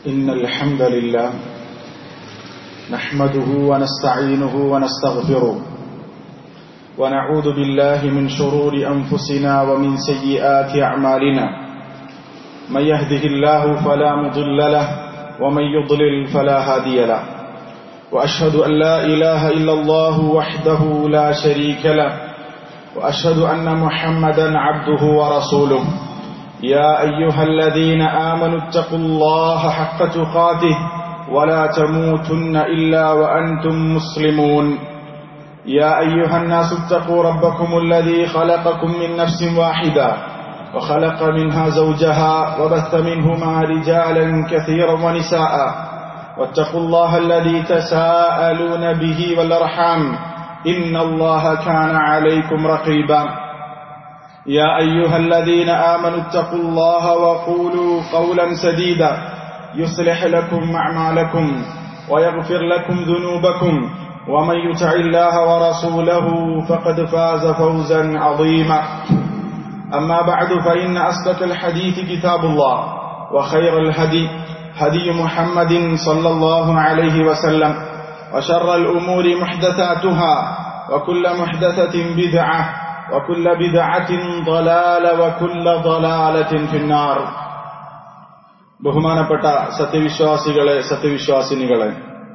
إن الحمد لله نحمده ونستعينه ونستغفره ونعوذ بالله من شرور أنفسنا ومن سيئات أعمالنا من يهده الله فلا مضل له ومن يضلل فلا هادي له وأشهد أن لا إله إلا الله وحده لا شريك له وأشهد أن محمدا عبده ورسوله يا أيها الذين آمنوا اتقوا الله حق تقاته ولا تموتن إلا وأنتم مسلمون يا أيها الناس اتقوا ربكم الذي خلقكم من نفس واحدة وخلق منها زوجها وبث منهما رجالا كثيرا ونساء واتقوا الله الذي تساءلون به والأرحام إن الله كان عليكم رقيبا يا أيها الذين آمنوا اتقوا الله وقولوا قولا سديدا يصلح لكم أعمالكم ويغفر لكم ذنوبكم ومن يطع الله ورسوله فقد فاز فوزا عظيما أما بعد فإن أصدق الحديث كتاب الله وخير الهدي هدي محمد صلى الله عليه وسلم وشر الأمور محدثاتها وكل محدثة بدعة وكل بدعة ضلالة وكل ضلالة في النار ബഹുമാനപ്പെട്ട സത്യവിശ്വാസികളെ സത്യവിശ്വാസിനികളെ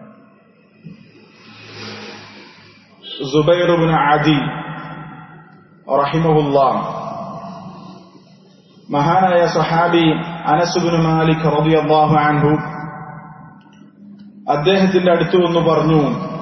സുബൈറുബിൻ ആദി റഹിമഹുല്ല മഹാനായ സഹാബി അനസുബിൻ മാലിക് റബിയാഹു അൻഹു അദ്ദേഹത്തിന്റെ അടുത്ത് വന്ന് പറഞ്ഞു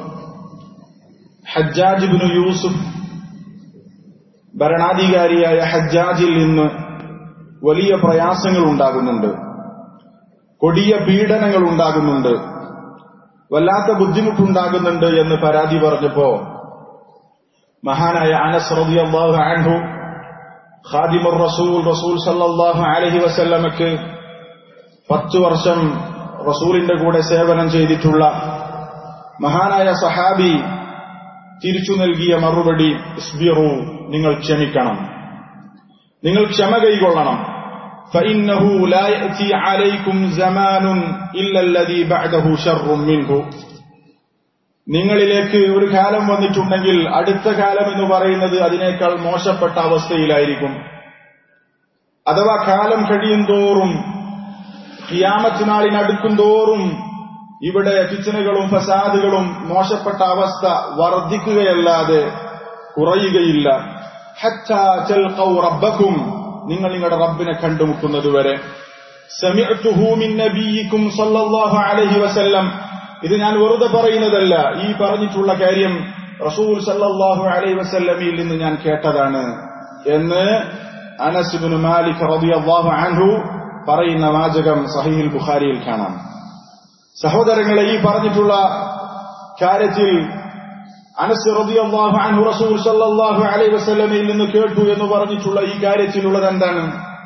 ഹജ്ജാജ് ബിൻ യൂസുഫ് ഭരണാധികാരിയായ ഹജ്ജാജിൽ നിന്ന് വലിയ പ്രയാസങ്ങൾ ഉണ്ടാകുന്നുണ്ട് കൊടിയ പീഡനങ്ങൾ ഉണ്ടാകുന്നുണ്ട് വല്ലാത്ത ബുദ്ധിമുട്ടുണ്ടാകുന്നുണ്ട് എന്ന് പരാതി പറഞ്ഞപ്പോ മഹാനായ അനസ് റളിയല്ലാഹു അൻഹു ഖാദിമുർ റസൂൽ റസൂൽ സല്ലല്ലാഹു അലൈഹി വസല്ലമക്ക് പത്തു വർഷം റസൂലിന്റെ കൂടെ സേവനം ചെയ്തിട്ടുള്ള മഹാനായ സഹാബി തിരിച്ചു നൽകിയ മറുപടി ഇസ്ബിറു നിങ്ങൾ ക്ഷമിക്കണം നിങ്ങൾ ക്ഷമ കൈകൊള്ളണം فإنه لا يأتي عليكم زمان إلا الذي بعده شر منه നിങ്ങളിലേക്ക് ഒരു കാലം വന്നിട്ടുണ്ടെങ്കിൽ അടുത്ത കാലം എന്ന് പറയുന്നത് അതിനേക്കാൾ മോശപ്പെട്ട അവസ്ഥയിലായിരിക്കും അഥവാ കാലം കഴിയും തോറും കിയാമത്തിനാളിനടുക്കും തോറും ഇവിടെ കിച്ചനുകളും ഫസാദുകളും മോശപ്പെട്ട അവസ്ഥ വർദ്ധിക്കുകയല്ലാതെ കുറയുകയില്ല റബ്ബക്കും നിങ്ങൾ നിങ്ങളുടെ റബ്ബിനെ കണ്ടുമുട്ടുന്നതുവരെ ഇത് ഞാൻ വെറുതെ പറയുന്നതല്ല ഈ പറഞ്ഞിട്ടുള്ള കാര്യം റസൂൽ സല്ലാഹു അലൈഹി വസല്ലമിൽ നിന്ന് ഞാൻ കേട്ടതാണ് എന്ന് അനസുബിന് മാലിക് റബിയാഹു അൻഹു പറയുന്ന വാചകം സഹീൽ ബുഖാരിയിൽ കാണാം സഹോദരങ്ങളെ ഈ പറഞ്ഞിട്ടുള്ള കാര്യത്തിൽ അനസ് റളിയല്ലാഹു അൻഹു റസൂൽ സല്ലല്ലാഹു അലൈഹി വസല്ലമയിൽ നിന്ന് കേട്ടു എന്ന് പറഞ്ഞിട്ടുള്ള ഈ കാര്യത്തിലുള്ളത് എന്താണ്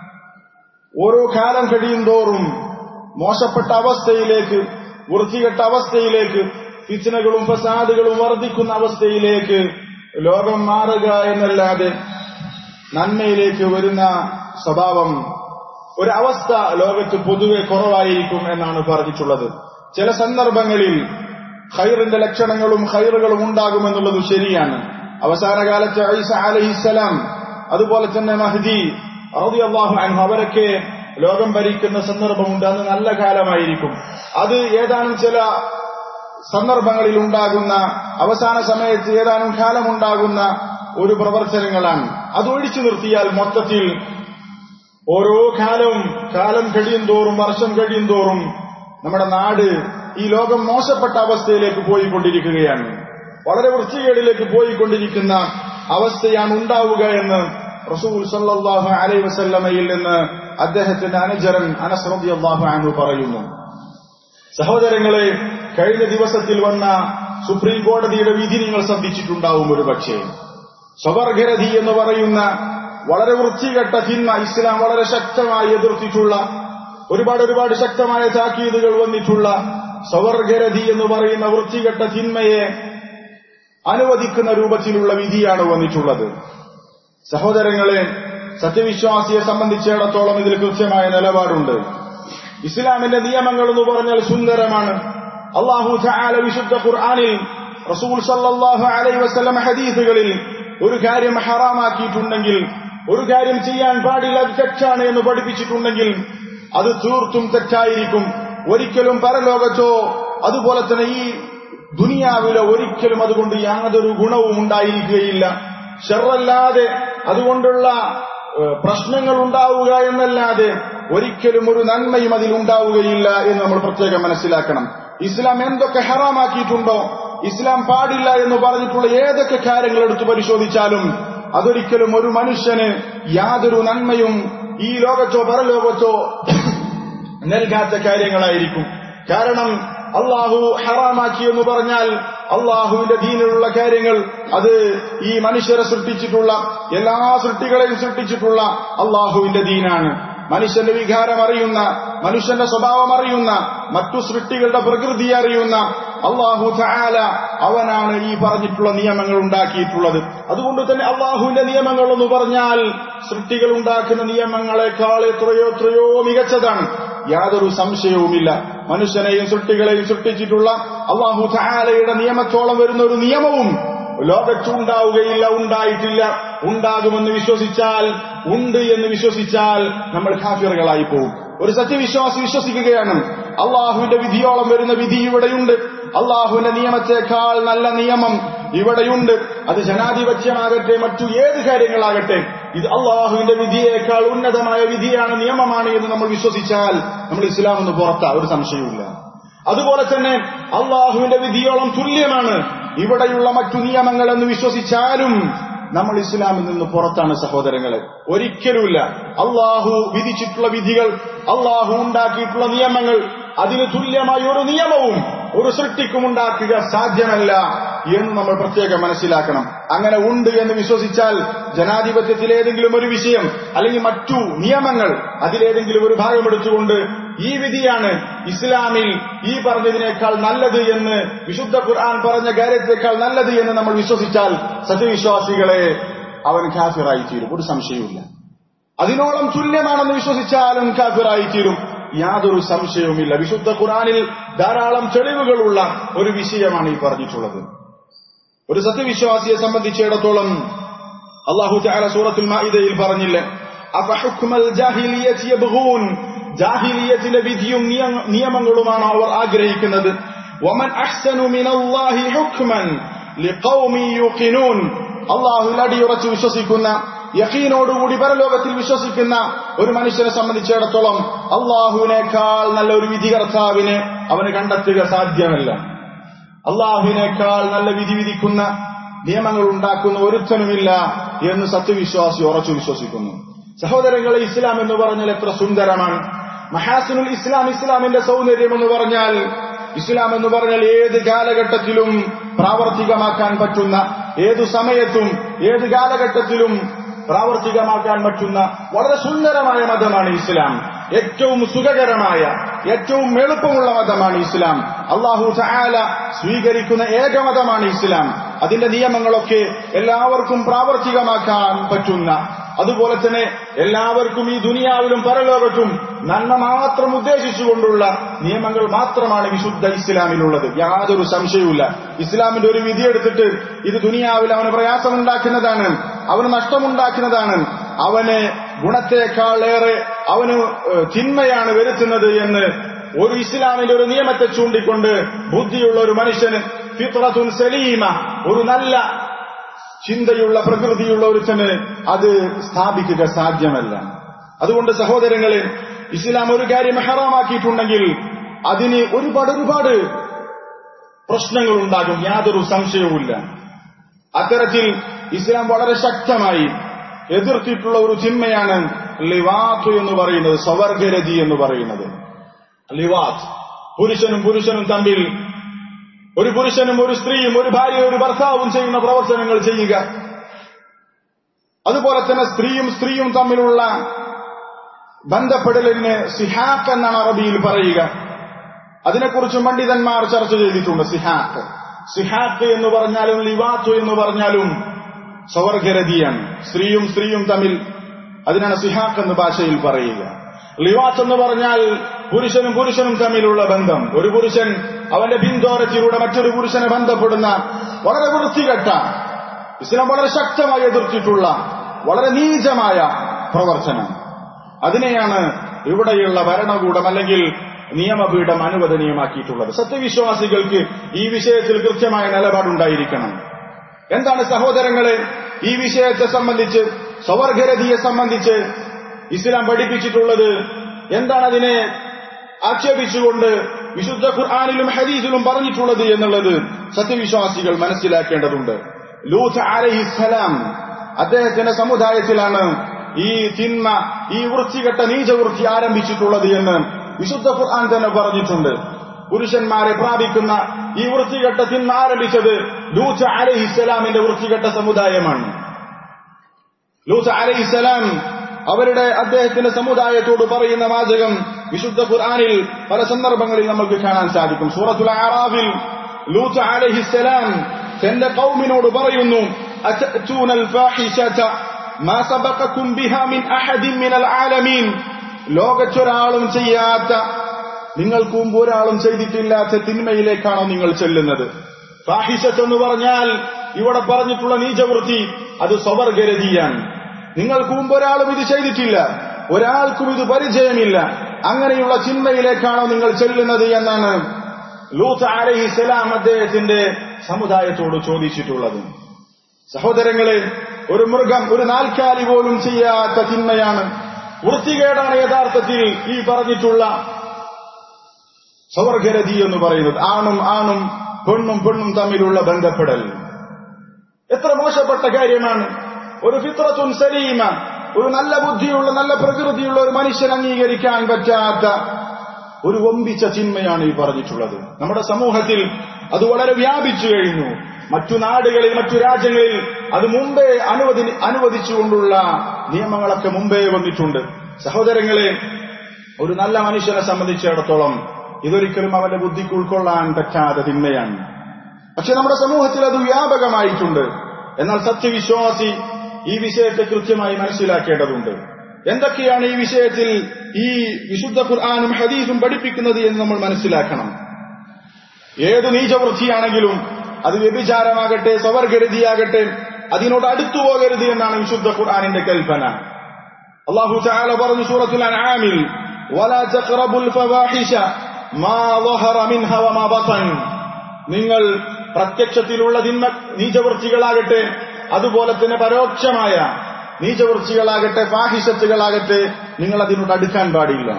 ഓരോ കാലം കഴിയും തോറും മോശപ്പെട്ട അവസ്ഥയിലേക്ക് വൃത്തികെട്ട അവസ്ഥയിലേക്ക് ഫിച്ചനകളും ഫസാദുകളും വർദ്ധിക്കുന്ന അവസ്ഥയിലേക്ക് ലോകം മാറുക എന്നല്ലാതെ നന്മയിലേക്ക് വരുന്ന സ്വഭാവം ഒരവസ്ഥ ലോകത്ത് പൊതുവെ കുറവായിരിക്കും എന്നാണ് പറഞ്ഞിട്ടുള്ളത് ചില സന്ദർഭങ്ങളിൽ ഖൈറിന്റെ ലക്ഷണങ്ങളും ഖൈറുകളും ഉണ്ടാകുമെന്നുള്ളത് ശരിയാണ് അവസാന കാലത്ത് ഐസ അലഹിസലാം അതുപോലെ തന്നെ മഹദി റളിയല്ലാഹു അൻഹു അവരൊക്കെ ലോകം ഭരിക്കുന്ന സന്ദർഭമുണ്ട് അന്ന് നല്ല കാലമായിരിക്കും അത് ഏതാനും ചില സന്ദർഭങ്ങളിൽ ഉണ്ടാകുന്ന അവസാന സമയത്ത് ഏതാനും കാലമുണ്ടാകുന്ന ഒരു പ്രവർത്തനങ്ങളാണ് അത് ഒഴിച്ചു നിർത്തിയാൽ മൊത്തത്തിൽ ഓരോ കാലവും കാലം കഴിയും തോറും വർഷം കഴിയും തോറും നമ്മുടെ നാട് ഈ ലോകം മോശപ്പെട്ട അവസ്ഥയിലേക്ക് പോയിക്കൊണ്ടിരിക്കുകയാണ് വളരെ വൃത്തികേടിലേക്ക് പോയിക്കൊണ്ടിരിക്കുന്ന അവസ്ഥയാണ് ഉണ്ടാവുക എന്ന് റസൂൽ സല്ലാഹു അലൈ വസല്ലമയിൽ നിന്ന് അദ്ദേഹത്തിന്റെ അനുചരൻ അനസ് റളിയല്ലാഹു അൻഹു പറയുന്നു സഹോദരങ്ങളെ കഴിഞ്ഞ ദിവസത്തിൽ വന്ന സുപ്രീം കോടതിയുടെ വിധി നിങ്ങൾ ശ്രദ്ധിച്ചിട്ടുണ്ടാവും ഒരു പക്ഷേ സ്വവർഗരതി എന്ന് പറയുന്ന വളരെ വൃത്തികെട്ട തിന്മ ഇസ്ലാം വളരെ ശക്തമായി എതിർത്തിട്ടുള്ള ഒരുപാട് ഒരുപാട് ശക്തമായ താക്കീതുകൾ വന്നിട്ടുള്ള സ്വവർഗരതി എന്ന് പറയുന്ന വൃത്തികെട്ട തിന്മയെ അനുവദിക്കുന്ന രൂപത്തിലുള്ള വിധിയാണ് വന്നിട്ടുള്ളത് സഹോദരങ്ങളെ സത്യവിശ്വാസിയെ സംബന്ധിച്ചിടത്തോളം ഇതിൽ കൃത്യമായ നിലപാടുണ്ട് ഇസ്ലാമിന്റെ നിയമങ്ങൾ എന്ന് പറഞ്ഞാൽ സുന്ദരമാണ് അള്ളാഹു തആല വിശുദ്ധ ഖുർആനിൽ റസൂൽ സല്ലല്ലാഹു അലൈഹി വസല്ലം ഹദീസുകളിൽ ഒരു കാര്യം ഹറാമാക്കിയിട്ടുണ്ടെങ്കിൽ ഒരു കാര്യം ചെയ്യാൻ പാടില്ല അത് തെറ്റാണ് എന്ന് പഠിപ്പിച്ചിട്ടുണ്ടെങ്കിൽ അത് തീർത്തും തെറ്റായിരിക്കും ഒരിക്കലും പരലോകത്തോ അതുപോലെ തന്നെ ഈ ദുനിയാവിലോ ഒരിക്കലും അതുകൊണ്ട് യാതൊരു ഗുണവും ഉണ്ടായിരിക്കുകയില്ല ഷെറല്ലാതെ അതുകൊണ്ടുള്ള ഏഹ്, പ്രശ്നങ്ങൾ ഉണ്ടാവുക എന്നല്ലാതെ ഒരിക്കലും ഒരു നന്മയും അതിൽ ഉണ്ടാവുകയില്ല എന്ന് നമ്മൾ പ്രത്യേകം മനസ്സിലാക്കണം ഇസ്ലാം എന്തൊക്കെ ഹറാമാക്കിയിട്ടുണ്ടോ ഇസ്ലാം പാടില്ല എന്ന് പറഞ്ഞിട്ടുള്ള ഏതൊക്കെ കാര്യങ്ങൾ എടുത്തു പരിശോധിച്ചാലും അതൊരിക്കലും ഒരു മനുഷ്യന് യാതൊരു നന്മയും ഈ ലോകത്തോ പരലോകത്തോ നൽകാത്ത കാര്യങ്ങളായിരിക്കും കാരണം അള്ളാഹു ഹറാമാക്കി എന്ന് പറഞ്ഞാൽ അള്ളാഹുവിന്റെ ദീനിലുള്ള കാര്യങ്ങൾ അത് ഈ മനുഷ്യരെ സൃഷ്ടിച്ചിട്ടുള്ള എല്ലാ സൃഷ്ടികളെയും സൃഷ്ടിച്ചിട്ടുള്ള അള്ളാഹുവിന്റെ ദീനാണ് മനുഷ്യന്റെ വികാരം അറിയുന്ന മനുഷ്യന്റെ സ്വഭാവം അറിയുന്ന മറ്റു സൃഷ്ടികളുടെ പ്രകൃതി അറിയുന്ന അള്ളാഹു ചായാല അവനാണ് ഈ പറഞ്ഞിട്ടുള്ള നിയമങ്ങൾ ഉണ്ടാക്കിയിട്ടുള്ളത് അതുകൊണ്ട് തന്നെ അള്ളാഹുവിന്റെ നിയമങ്ങൾ എന്ന് പറഞ്ഞാൽ സൃഷ്ടികൾ ഉണ്ടാക്കുന്ന നിയമങ്ങളെക്കാൾ എത്രയോ എത്രയോ മികച്ചതാണ് യാതൊരു സംശയവുമില്ല മനുഷ്യനെയും സൃഷ്ടികളെയും സൃഷ്ടിച്ചിട്ടുള്ള അള്ളാഹു ചായാലയുടെ നിയമത്തോളം വരുന്ന ഒരു നിയമവും ലോകത്തുണ്ടാവുകയില്ല ഉണ്ടായിട്ടില്ല ഉണ്ടാകുമെന്ന് വിശ്വസിച്ചാൽ ഉണ്ട് എന്ന് വിശ്വസിച്ചാൽ നമ്മൾ കാഫിറുകളായി പോകും ഒരു സത്യവിശ്വാസി വിശ്വസിക്കുകയാണ് അള്ളാഹുവിന്റെ വിധിയോളം വരുന്ന വിധി ഇവിടെയുണ്ട് അള്ളാഹുവിന്റെ നിയമത്തെക്കാൾ നല്ല നിയമം ഇവിടെയുണ്ട് അത് ജനാധിപത്യമാകട്ടെ മറ്റു ഏത് കാര്യങ്ങളാകട്ടെ ഇത് അള്ളാഹുവിന്റെ വിധിയേക്കാൾ ഉന്നതമായ വിധിയാണ് നിയമമാണ് എന്ന് നമ്മൾ വിശ്വസിച്ചാൽ നമ്മൾ ഇസ്ലാം എന്ന് പുറത്താ ഒരു സംശയവുമില്ല അതുപോലെ തന്നെ അള്ളാഹുവിന്റെ വിധിയോളം തുല്യമാണ് ഇവിടെയുള്ള മറ്റു നിയമങ്ങൾ എന്ന് വിശ്വസിച്ചാലും നമ്മൾ ഇസ്ലാമിൽ നിന്ന് പുറത്താണ് സഹോദരങ്ങളെ ഒരിക്കലുമില്ല അള്ളാഹു വിധിച്ചിട്ടുള്ള വിധികൾ അള്ളാഹു ഉണ്ടാക്കിയിട്ടുള്ള നിയമങ്ങൾ അതിന് തുല്യമായ ഒരു നിയമവും ഒരു സൃഷ്ടിക്കും ഉണ്ടാക്കുക സാധ്യമല്ല എന്ന് നമ്മൾ പ്രത്യേകം മനസ്സിലാക്കണം അങ്ങനെ ഉണ്ട് എന്ന് വിശ്വസിച്ചാൽ ജനാധിപത്യത്തിൽ ഏതെങ്കിലും ഒരു വിഷയം അല്ലെങ്കിൽ മറ്റു നിയമങ്ങൾ അതിലേതെങ്കിലും ഒരു ഭാഗം എടുത്തുകൊണ്ട് ഈ വിധിയാണ് ഇസ്ലാമിൽ ഈ പറഞ്ഞതിനേക്കാൾ നല്ലത് എന്ന് വിശുദ്ധ ഖുർആൻ പറഞ്ഞ കാര്യത്തെക്കാൾ നല്ലത് എന്ന് നമ്മൾ വിശ്വസിച്ചാൽ സത്യവിശ്വാസികളെ അവൻ കാഫിറായി തീരും ഒരു സംശയവുമില്ല അതിനോളം തുല്യമാണെന്ന് വിശ്വസിച്ചാലും കാഫിറായി തീരും യാതൊരു സംശയവുമില്ല വിശുദ്ധ ഖുറാനിൽ ധാരാളം തെളിവുകളുള്ള ഒരു വിഷയമാണ് ഈ പറഞ്ഞിട്ടുള്ളത് ഒരു സത്യവിശ്വാസിയെ സംബന്ധിച്ചിടത്തോളം അള്ളാഹു തആല സൂറത്തുൽ മാഇദയിൽ പറഞ്ഞില്ലേ അഫഹുക്മൽ ജാഹിലിയത്തി യബ്ഗൂൻ ജാഹിലിയത്തിന്റെ വിധിയും നിയ- നിയമങ്ങളുമാണ് അവർ ആഗ്രഹിക്കുന്നത് വമൻ അഹ്സനു മിനല്ലാഹി ഹുക്മൻ ലിഖൗമി യുഖിനൂൻ അള്ളാഹുൽ അടിയുറച്ച് വിശ്വസിക്കുന്ന യഖീനോടുകൂടി പരലോകത്തിൽ വിശ്വസിക്കുന്ന ഒരു മനുഷ്യനെ സംബന്ധിച്ചിടത്തോളം അള്ളാഹുവിനേക്കാൾ നല്ല ഒരു വിധികർത്താവിനെ അവന് കണ്ടെത്തുക സാധ്യമല്ല അള്ളാഹുവിനേക്കാൾ നല്ല വിധി വിധിക്കുന്ന നിയമങ്ങൾ ഉണ്ടാക്കുന്ന ഒരുത്തനുമില്ല എന്ന് സത്യവിശ്വാസി ഉറച്ചു വിശ്വസിക്കുന്നു സഹോദരങ്ങളെ ഇസ്ലാം എന്ന് പറഞ്ഞാൽ എത്ര സുന്ദരമാണ് മഹാസുനുൽ ഇസ്ലാം ഇസ്ലാമിന്റെ സൗന്ദര്യം എന്ന് പറഞ്ഞാൽ ഇസ്ലാം എന്ന് പറഞ്ഞാൽ ഏത് കാലഘട്ടത്തിലും പ്രാവർത്തികമാക്കാൻ പറ്റുന്ന ഏതു സമയത്തും ഏത് കാലഘട്ടത്തിലും പ്രാവർത്തികമാക്കാൻ പറ്റുന്ന വളരെ സുന്ദരമായ മതമാണ് ഇസ്ലാം ഏറ്റവും സുഖകരമായ ഏറ്റവും എളുപ്പമുള്ള മതമാണ് ഇസ്ലാം അള്ളാഹു സആല സ്വീകരിക്കുന്ന ഏകമതമാണ് ഇസ്ലാം അതിന്റെ നിയമങ്ങളൊക്കെ എല്ലാവർക്കും പ്രാവർത്തികമാക്കാൻ പറ്റുന്ന അതുപോലെ തന്നെ എല്ലാവർക്കും ഈ ദുനിയാവിലും പരലോകത്തും നന്മ മാത്രം ഉദ്ദേശിച്ചുകൊണ്ടുള്ള നിയമങ്ങൾ മാത്രമാണ് വിശുദ്ധ ഇസ്ലാമിലുള്ളത് യാതൊരു സംശയവുമില്ല ഇസ്ലാമിന്റെ ഒരു വിധി എടുത്തിട്ട് ഇത് ദുനിയാവിൽ അവന് പ്രയാസമുണ്ടാക്കുന്നതാണ് അവന് നഷ്ടമുണ്ടാക്കുന്നതാണ് അവന് ഗുണത്തെക്കാളേറെ അവന് ഏഹ്, തിന്മയാണ് വരുത്തുന്നത് എന്ന് ഒരു ഇസ്ലാമിന്റെ ഒരു നിയമത്തെ ചൂണ്ടിക്കൊണ്ട് ബുദ്ധിയുള്ള ഒരു മനുഷ്യന് ഫിത്രത്തുൻ സലീമ ഒരു നല്ല ചിന്തയുള്ള പ്രകൃതിയുള്ള ഒരുത്തന് അത് സ്ഥാപിക്കുക സാധ്യമല്ല അതുകൊണ്ട് സഹോദരങ്ങളെ ഇസ്ലാം ഒരു കാര്യം ഹറാമാക്കിയിട്ടുണ്ടെങ്കിൽ അതിന് ഒരുപാട് ഒരുപാട് പ്രശ്നങ്ങൾ ഉണ്ടാകും യാതൊരു സംശയവുമില്ല അത്തരത്തിൽ ഇസ്ലാം വളരെ ശക്തമായി എതിർത്തിട്ടുള്ള ഒരു ചിന്മയാണ് ലിവാത്ത് എന്ന് പറയുന്നത് സ്വവർഗരതി എന്ന് പറയുന്നത് ലിവാത്ത് പുരുഷനും പുരുഷനും തമ്മിൽ ഒരു പുരുഷനും ഒരു സ്ത്രീയും ഒരു ഭാര്യയും ഒരു ഭർത്താവും ചെയ്യുന്ന പ്രവർത്തനങ്ങൾ ചെയ്യുക അതുപോലെ തന്നെ സ്ത്രീയും സ്ത്രീയും തമ്മിലുള്ള ബന്ധപ്പെടലിന് സിഹാക്ക് എന്നാണ് അറബിയിൽ പറയുക അതിനെക്കുറിച്ച് പണ്ഡിതന്മാർ ചർച്ച ചെയ്തിട്ടുണ്ട് സിഹാക്ക് സിഹാക്ക് എന്ന് പറഞ്ഞാലും ലിവാത്തു എന്ന് പറഞ്ഞാലും സ്വവർഗരതിയാണ് സ്ത്രീയും സ്ത്രീയും തമ്മിൽ അതിനാണ് സിഹാക്ക് എന്ന് ഭാഷയിൽ പറയുക ലിവാത്ത് എന്ന് പറഞ്ഞാൽ പുരുഷനും പുരുഷനും തമ്മിലുള്ള ബന്ധം ഒരു പുരുഷൻ അവന്റെ പിന്തുടരത്തിലൂടെ മറ്റൊരു പുരുഷനെ ബന്ധപ്പെടുന്ന വളരെ വൃത്തികെട്ട ഇസ്ലാം വളരെ ശക്തമായി എതിർത്തിട്ടുള്ള വളരെ നീചമായ പ്രവർത്തനം അതിനെയാണ് ഇവിടെയുള്ള ഭരണകൂടം അല്ലെങ്കിൽ നിയമപീഠം അനുവദനീയമാക്കിയിട്ടുള്ളത് സത്യവിശ്വാസികൾക്ക് ഈ വിഷയത്തിൽ കൃത്യമായ നിലപാടുണ്ടായിരിക്കണം എന്താണ് സഹോദരങ്ങളെ ഈ വിഷയത്തെ സംബന്ധിച്ച് സ്വവർഗരതിയെ സംബന്ധിച്ച് ഇസ്ലാം പഠിപ്പിച്ചിട്ടുള്ളത് എന്താണ് അതിനെ ആക്ഷേപിച്ചുകൊണ്ട് വിശുദ്ധ ഖുർആാനിലും ഹദീസിലും പറഞ്ഞിട്ടുള്ളത് എന്നുള്ളത് സത്യവിശ്വാസികൾ മനസ്സിലാക്കേണ്ടതുണ്ട് ലൂത്ത് അലഹിസ്സലാം അദ്ദേഹത്തിന്റെ സമുദായത്തിലാണ് ഈ തിന്മ ഈ വൃത്തികെട്ട നീചവൃത്തി ആരംഭിച്ചിട്ടുള്ളത് എന്ന് വിശുദ്ധ ഖുർആൻ തന്നെ പറഞ്ഞിട്ടുണ്ട് പുരുഷന്മാരെ പ്രാപിക്കുന്ന ഈ വൃത്തികെട്ട തിന്മ ആരംഭിച്ചത് ലൂത്ത് അലഹിസ്സലാമിന്റെ വൃത്തികെട്ട സമുദായമാണ് ലൂത്ത് അലഹിസ്സലാം അവരുടെ അദ്ദേഹത്തിന്റെ സമുദായത്തോട് പറയുന്ന വാചകം വിശുദ്ധ ഖുർആനിൽ പല സന്ദർഭങ്ങളിൽ നമുക്ക് കാണാൻ സാധിക്കും സൂറത്തുൽ ആറാഫിൽ ലൂത്ത് അലഹിസ്സലാം തന്റെ കൗമിനോട് പറയുന്നു അറ്റൂനൽ ഫാഹിഷത മാ സബഖക്കും ബിഹാ മിൻ അഹദിൻ മിനൽ ആലമീൻ ലോകത്തൊരാളും ചെയ്യാത്ത നിങ്ങൾക്ക് മുമ്പ് ഒരാളും ചെയ്തിട്ടില്ലാത്ത തിന്മയിലേക്കാണോ നിങ്ങൾ ചെല്ലുന്നത് ഫാഹിഷത്ത് എന്ന് പറഞ്ഞാൽ ഇവിടെ പറഞ്ഞിട്ടുള്ള നീചവൃത്തി അത് സ്വവർഗരതിയാണ് നിങ്ങൾക്ക് മുമ്പ് ഒരാളും ഇത് ചെയ്തിട്ടില്ല ഒരാൾക്കും ഇത് പരിചയമില്ല അങ്ങനെയുള്ള ചിന്മയിലേക്കാണോ നിങ്ങൾ ചെല്ലുന്നത് എന്നാണ് ലൂത്ത് അലഹിസലാം അദ്ദേഹത്തിന്റെ സമുദായത്തോട് ചോദിച്ചിട്ടുള്ളത് സഹോദരങ്ങളെ ഒരു മൃഗം ഒരു നാൽക്കാലി പോലും ചെയ്യാത്ത തിന്മയാണ് വൃത്തികേടാണ് യഥാർത്ഥത്തിൽ ഈ പറഞ്ഞിട്ടുള്ള സ്വവർഗരതി എന്ന് പറയുന്നത് ആണും ആണും പെണ്ണും പെണ്ണും തമ്മിലുള്ള ബന്ധപ്പെടൽ എത്ര മോശപ്പെട്ട കാര്യമാണ് ഒരു ഫിത്രത്തുൻ സലീമ ഒരു നല്ല ബുദ്ധിയുള്ള നല്ല പ്രകൃതിയുള്ള ഒരു മനുഷ്യൻ അംഗീകരിക്കാൻ പറ്റാത്ത ഒരു വമ്പിച്ച ചിന്മയാണ് ഈ പറഞ്ഞിട്ടുള്ളത് നമ്മുടെ സമൂഹത്തിൽ അത് വളരെ വ്യാപിച്ചു കഴിഞ്ഞു മറ്റു നാടുകളിൽ മറ്റു രാജ്യങ്ങളിൽ അത് മുമ്പേ അനുവദി അനുവദിച്ചുകൊണ്ടുള്ള നിയമങ്ങളൊക്കെ മുമ്പേ വന്നിട്ടുണ്ട് സഹോദരങ്ങളെ ഒരു നല്ല മനുഷ്യനെ സംബന്ധിച്ചിടത്തോളം ഇതൊരിക്കലും അവന്റെ ബുദ്ധിക്ക് ഉൾക്കൊള്ളാൻ പറ്റാത്ത തിന്മയാണ് പക്ഷെ നമ്മുടെ സമൂഹത്തിൽ അത് വ്യാപകമായിട്ടുണ്ട് എന്നാൽ സത്യവിശ്വാസി ഈ വിഷയത്തെ കൃത്യമായി മനസ്സിലാക്കേണ്ടതുണ്ട് എന്തൊക്കെയാണ് ഈ വിഷയത്തിൽ ഈ വിശുദ്ധ ഖുർആാനും ഹദീസും പഠിപ്പിക്കുന്നത് എന്ന് നമ്മൾ മനസ്സിലാക്കണം ഏത് നീചവൃത്തിയാണെങ്കിലും അത് വ്യഭിചാരമാകട്ടെ സ്വവർഗരതിയാകട്ടെ അതിനോട് അടുത്തു പോകരുത് എന്നാണ് വിശുദ്ധ ഖുർആാനിന്റെ കൽപ്പന അള്ളാഹു ചാല പറഞ്ഞു സൂറത്തുൽ അൻആമിൽ വലാ തഖറബുൽ ഫവാഹിഷ മാ ളഹറ മിൻഹ വമാ ബതൻ നിങ്ങൾ പ്രത്യക്ഷത്തിലുള്ള തിന്മ നീചവൃത്തികളാകട്ടെ അതുപോലെ തന്നെ പരോക്ഷമായ നീചവൃത്തികളാകട്ടെ ഫാഹിഷത്തുകളാകട്ടെ നിങ്ങൾ അതിനോട് അടുക്കാൻ പാടില്ല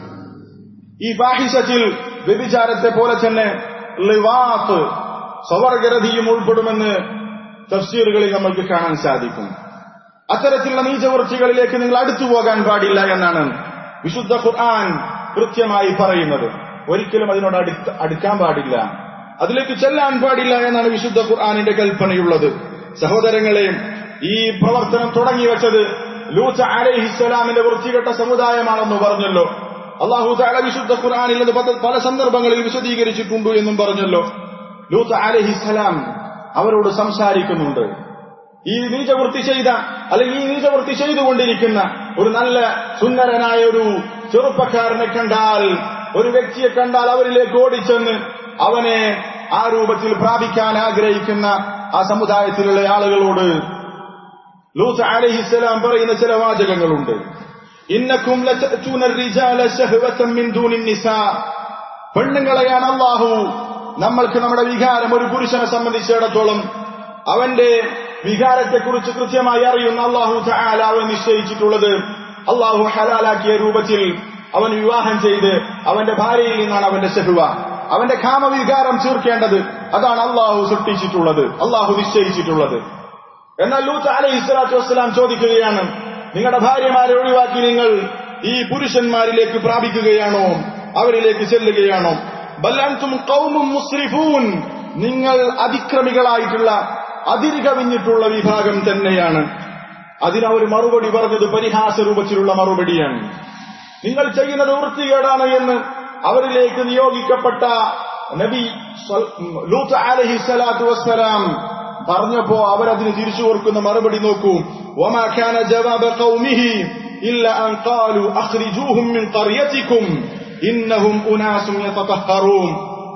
ഈ ഫാഹിഷത്തിൽ വ്യഭിചാരത്തെ പോലെ തന്നെ ലിവാത്ത് സ്വവർഗരതിയും ഉൾപ്പെടുമെന്ന് തഫ്സീറുകളിൽ നമ്മൾക്ക് കാണാൻ സാധിക്കും അത്തരത്തിലുള്ള നീചവൃത്തികളിലേക്ക് നിങ്ങൾ അടുത്തു പോകാൻ പാടില്ല എന്നാണ് വിശുദ്ധ ഖുർആൻ കൃത്യമായി പറയുന്നത് ഒരിക്കലും അതിനോട് അടുക്ക അടുക്കാൻ പാടില്ല അതിലേക്ക് ചെല്ലാൻ പാടില്ല എന്നാണ് വിശുദ്ധ ഖുർആാനിന്റെ കൽപ്പനയുള്ളത് സഹോദരങ്ങളെ ഈ പ്രവർത്തനം തുടങ്ങി വെച്ചത് ലൂത്ത് അലഹിസ്സലാമിന്റെ വൃത്തികെട്ട സമുദായമാണെന്ന് പറഞ്ഞല്ലോ അള്ളാഹു താല വിശുദ്ധ ഖുർആാനിൽ അത് പല സന്ദർഭങ്ങളിൽ വിശദീകരിച്ചിട്ടുണ്ട് എന്നും പറഞ്ഞല്ലോ ലൂത്ത് അലഹിസ്സലാം അവരോട് സംസാരിക്കുന്നുണ്ട് ഈ നീചവൃത്തി ചെയ്ത അല്ലെങ്കിൽ ഈ നീചവൃത്തി ചെയ്തുകൊണ്ടിരിക്കുന്ന ഒരു നല്ല സുന്ദരനായ ഒരു ചെറുപ്പക്കാരനെ കണ്ടാൽ ഒരു വ്യക്തിയെ കണ്ടാൽ അവരിലേക്ക് ഓടിച്ചെന്ന് അവനെ ആ രൂപത്തിൽ പ്രാപിക്കാൻ ആഗ്രഹിക്കുന്ന ആ സമുദായത്തിലുള്ള ആളുകളോട് ലൂത്ത് അലഹിസ്സലാം പറയുന്ന ചില വാചകങ്ങളുണ്ട് ഇന്നക്കും പെണ്ണുങ്ങളെയാണ് അള്ളാഹു നമ്മൾക്ക് നമ്മുടെ വികാരം ഒരു പുരുഷനെ സംബന്ധിച്ചിടത്തോളം അവന്റെ വികാരത്തെക്കുറിച്ച് കൃത്യമായി അറിയുന്ന അള്ളാഹു താല അവൻ നിശ്ചയിച്ചിട്ടുള്ളത് അള്ളാഹു ഹലാലാക്കിയ രൂപത്തിൽ അവൻ വിവാഹം ചെയ്ത് അവന്റെ ഭാര്യയിൽ നിന്നാണ് അവന്റെ സെഹുവ അവന്റെ കാമവികാരം തീർക്കേണ്ടത് അതാണ് അള്ളാഹു സൃഷ്ടിച്ചിട്ടുള്ളത് അള്ളാഹു നിശ്ചയിച്ചിട്ടുള്ളത് എന്നാൽ ലൂത്ത് അലൈഹി സ്വലാത്തു വസ്സലാം ചോദിക്കുകയാണ് നിങ്ങളുടെ ഭാര്യമാരെ ഒഴിവാക്കി നിങ്ങൾ ഈ പുരുഷന്മാരിലേക്ക് പ്രാപിക്കുകയാണോ അവരിലേക്ക് ചെല്ലുകയാണോ ബല്ലാൻതും കൗമും മുസ്ലിഫൂൻ നിങ്ങൾ അതിക്രമികളായിട്ടുള്ള അതിരുകവിഞ്ഞിട്ടുള്ള വിഭാഗം തന്നെയാണ് അതിനവർ മറുപടി പറഞ്ഞത് പരിഹാസ രൂപത്തിലുള്ള മറുപടിയാണ് നിങ്ങൾ ചെയ്യുന്നത് വൃത്തികേടാണ് എന്ന് അവരിലേക്ക് നിയോഗിക്കപ്പെട്ട നബി ലൂത്ത് അലഹി സ്വലാത്തു വസ്സലാം പറഞ്ഞപ്പോ അവരതിന് തിരിച്ചു കൊടുക്കുന്ന മറുപടി നോക്കൂ وما كان جواب قومه إلا أن قالوا أخرجوهم من قريتكم ഇന്നഹും ഉനാസും യതതഹറൂൻ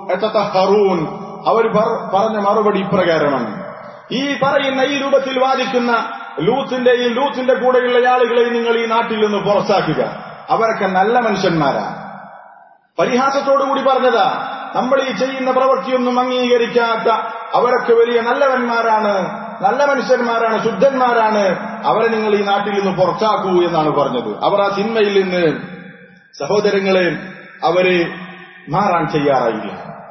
യതതഹറൂൻ അവർ പറ- പറഞ്ഞ മറുപടി ഇപ്രകാരമാണ് ഈ പറയുന്ന ഈ രൂപത്തിൽ വാദിക്കുന്ന ലൂത്തിന്റെയും ലൂത്തിന്റെ കൂടെയുള്ള ആളുകളെ നിങ്ങൾ ഈ നാട്ടിൽ നിന്ന് പുറത്താക്കുക അവരൊക്കെ നല്ല മനുഷ്യന്മാരാ പരിഹാസത്തോടുകൂടി പറഞ്ഞതാ നമ്മൾ ഈ ചെയ്യുന്ന പ്രവൃത്തിയൊന്നും അംഗീകരിക്കാത്ത അവരൊക്കെ വലിയ നല്ലവന്മാരാണ് നല്ല മനുഷ്യന്മാരാണ് ശുദ്ധന്മാരാണ് അവരെ നിങ്ങൾ ഈ നാട്ടിൽ നിന്ന് പുറത്താക്കൂ എന്നാണ് പറഞ്ഞത് അവർ ആ തിന്മയിൽ നിന്ന് സഹോദരങ്ങളെ അവര് മാറാൻ തയ്യാറായില്ല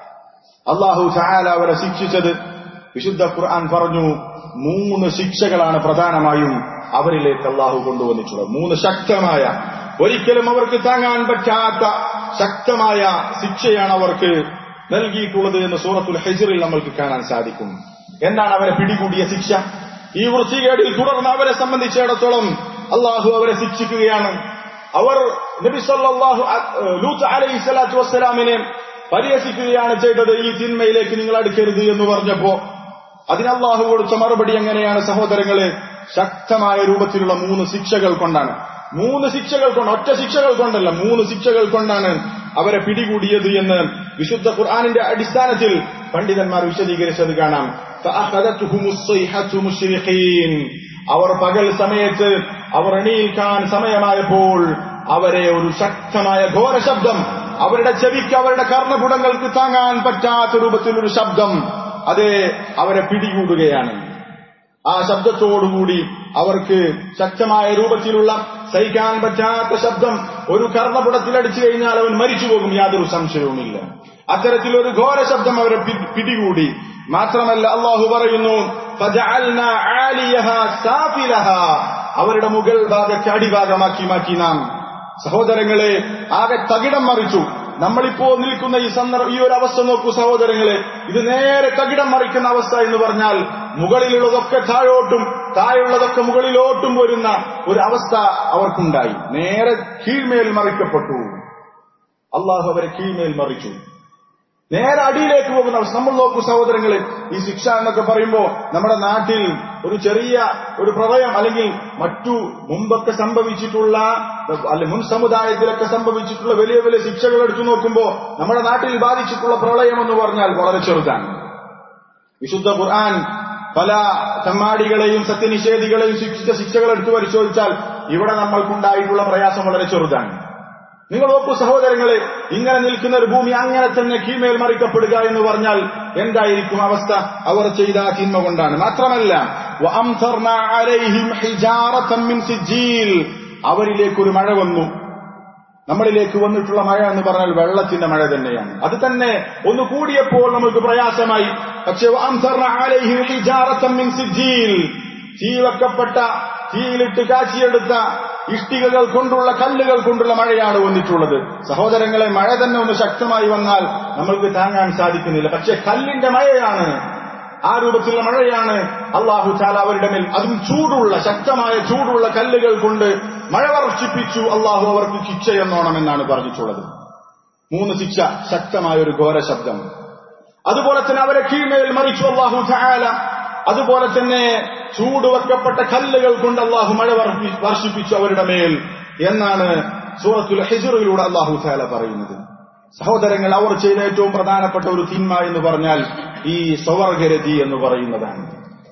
അള്ളാഹു ചായാല അവരെ ശിക്ഷിച്ചത് വിശുദ്ധ ഖുർആൻ പറഞ്ഞു മൂന്ന് ശിക്ഷകളാണ് പ്രധാനമായും അവരിലേക്ക് അള്ളാഹു കൊണ്ടുവന്നിട്ടുള്ളത് മൂന്ന് ശക്തമായ ഒരിക്കലും അവർക്ക് താങ്ങാൻ പറ്റാത്ത ശക്തമായ ശിക്ഷയാണ് അവർക്ക് നൽകിയിട്ടുള്ളത് എന്ന് സൂറത്തുൽ ഹെജറിൽ നമ്മൾക്ക് കാണാൻ സാധിക്കും എന്താണ് അവരെ പിടികൂടിയ ശിക്ഷ ഈ വൃത്തികേടിൽ തുടർന്ന് അവരെ സംബന്ധിച്ചിടത്തോളം അള്ളാഹു അവരെ ശിക്ഷിക്കുകയാണ് അവർ നബി സല്ലല്ലാഹു അ- ലൂത്ത് അലൈഹി സ്വലാത്തു വസ്സലാമിനെ പരിഹസിക്കുകയാണ് ചെയ്തത് ഈ തിന്മയിലേക്ക് നിങ്ങൾ അടുക്കരുത് എന്ന് പറഞ്ഞപ്പോ അതിന് അള്ളാഹു കൊടുത്ത മറുപടി എങ്ങനെയാണ് സഹോദരങ്ങളെ ശക്തമായ രൂപത്തിലുള്ള മൂന്ന് ശിക്ഷകൾ കൊണ്ടാണ് മൂന്ന് ശിക്ഷകൾ കൊണ്ട് ഒറ്റ ശിക്ഷകൾ കൊണ്ടല്ല മൂന്ന് ശിക്ഷകൾ കൊണ്ടാണ് അവരെ പിടികൂടിയത് എന്ന് വിശുദ്ധ ഖുർആാനിന്റെ അടിസ്ഥാനത്തിൽ പണ്ഡിതന്മാർ വിശദീകരിച്ചത് കാണാം فأخذتهم الصيحة مشرقين. അവർ പകൽ സമയത്ത് അവർ എണീൽക്കാൻ സമയമായപ്പോൾ അവരെ ഒരു ശക്തമായ ഘോര ശബ്ദം അവരുടെ ചെവിക്ക് അവരുടെ കർണപുടങ്ങൾക്ക് താങ്ങാൻ പറ്റാത്ത രൂപത്തിലൊരു ശബ്ദം അത് അവരെ പിടികൂടുകയാണ് ആ ശബ്ദത്തോടുകൂടി അവർക്ക് ശക്തമായ രൂപത്തിലുള്ള സഹിക്കാൻ പറ്റാത്ത ശബ്ദം ഒരു കർണപുടത്തിൽ അടിച്ചു കഴിഞ്ഞാൽ അവൻ മരിച്ചു പോകും യാതൊരു സംശയവുമില്ല അത്തരത്തിലൊരു ഘോര ശബ്ദം അവരെ പി- പിടികൂടി മാത്രമല്ല അള്ളാഹു പറയുന്നു "ഫജഅൽനാ ആലിയഹാ സാഫിലഹാ." അവരുടെ മുകൾ ഭാഗത്തെ അടിഭാഗമാക്കി മാറ്റി നാം സഹോദരങ്ങളെ ആകെ തകിടം മറിച്ചു നമ്മളിപ്പോ നിൽക്കുന്ന ഈ സന്ദർഭം ഈ ഒരു അവസ്ഥ നോക്കൂ സഹോദരങ്ങളെ ഇത് നേരെ തകിടം മറിക്കുന്ന അവസ്ഥ എന്ന് പറഞ്ഞാൽ മുകളിലുള്ളതൊക്കെ താഴോട്ടും താഴെയുള്ളതൊക്കെ മുകളിലോട്ടും വരുന്ന ഒരു അവസ്ഥ അവർക്കുണ്ടായി നേരെ കീഴ്മേൽ മറിക്കപ്പെട്ടു അള്ളാഹു അവരെ കീഴ്മേൽ മറിച്ചു നേരെ അടിയിലേക്ക് പോകുന്ന അവസ്ഥ നമ്മൾ നോക്കൂ സഹോദരങ്ങളെ ഈ ശിക്ഷ എന്നൊക്കെ പറയുമ്പോൾ നമ്മുടെ നാട്ടിൽ ഒരു ചെറിയ ഒരു പ്രളയം അല്ലെങ്കിൽ മറ്റു മുമ്പൊക്കെ സംഭവിച്ചിട്ടുള്ള അല്ലെ മുൻ സമുദായത്തിലൊക്കെ സംഭവിച്ചിട്ടുള്ള വലിയ വലിയ ശിക്ഷകൾ എടുത്തു നോക്കുമ്പോൾ നമ്മുടെ നാട്ടിൽ ബാധിച്ചിട്ടുള്ള പ്രളയം എന്ന് പറഞ്ഞാൽ വളരെ ചെറുതാണ് വിശുദ്ധ ഖുർആൻ പല ചമ്മാടികളെയും സത്യനിഷേധികളെയും ശിക്ഷിച്ച ശിക്ഷകൾ എടുത്തു പരിശോധിച്ചാൽ ഇവിടെ നമ്മൾക്കുണ്ടായിട്ടുള്ള പ്രയാസം വളരെ ചെറുതാണ് നിങ്ങൾ നോക്കൂ സഹോദരങ്ങളെ ഇങ്ങനെ നിൽക്കുന്ന ഒരു ഭൂമി അങ്ങനെ തന്നെ കീമേൽ മറിക്കപ്പെടുക എന്ന് പറഞ്ഞാൽ എന്തായിരിക്കും അവസ്ഥ അവർ ചെയ്ത ആ തിന്മ കൊണ്ടാണ് മാത്രമല്ല وَأَمْطَرْنَا عَلَيْهِمْ حِجَارَةً مِّن سِجِّيلٍ അവരിലേക്ക് ഒരു മഴ വന്നു നമ്മളിലേക്ക് വന്നിട്ടുള്ള മഴ എന്ന് പറഞ്ഞാൽ വെള്ളത്തിന്റെ മഴ തന്നെയാണ് അത് തന്നെ ഒന്ന് കൂടിയപ്പോൾ നമുക്ക് പ്രയാസമായി പക്ഷേ وَأَمْطَرْنَا عَلَيْهِمْ حِجَارَةً مِّن سِجِّيلٍ തീ വെക്കപ്പെട്ട തീയിലിട്ട് കാച്ചിയെടുത്ത ഇഷ്ടികകൾ കൊണ്ടുള്ള കല്ലുകൾ കൊണ്ടുള്ള മഴയാണ് വന്നിട്ടുള്ളത് സഹോദരങ്ങളെ മഴ തന്നെ ഒന്ന് ശക്തമായി വന്നാൽ നമ്മൾക്ക് താങ്ങാൻ സാധിക്കുന്നില്ല പക്ഷെ കല്ലിന്റെ മഴയാണ് ആ രൂപത്തിലുള്ള മഴയാണ് അള്ളാഹു ചാല അവരുടെ മേൽ അതും ചൂടുള്ള ശക്തമായ ചൂടുള്ള കല്ലുകൾ കൊണ്ട് മഴ വർഷിപ്പിച്ചു അള്ളാഹു അവർക്ക് ശിക്ഷയെന്നോണമെന്നാണ് പറഞ്ഞിട്ടുള്ളത് മൂന്ന് ശിക്ഷ ശക്തമായ ഒരു ഘോര ശബ്ദം അതുപോലെ തന്നെ അവരെ കീഴ്മേൽ മറിച്ചു അള്ളാഹു ചായാല അതുപോലെ തന്നെ ചൂട് വെക്കപ്പെട്ട കല്ലുകൾ കൊണ്ട് അള്ളാഹു മഴ വർഷി- വർഷിപ്പിച്ചു അവരുടെ മേൽ എന്നാണ് സൂറത്തുൽ ഹിജറിലൂടെ അള്ളാഹു ചായാല പറയുന്നത് സഹോദരങ്ങൾ അവർ ചെയ്ത ഏറ്റവും പ്രധാനപ്പെട്ട ഒരു തിന്മ എന്ന് പറഞ്ഞാൽ ഈ സ്വവർഗരതി എന്ന് പറയുന്നതാണ്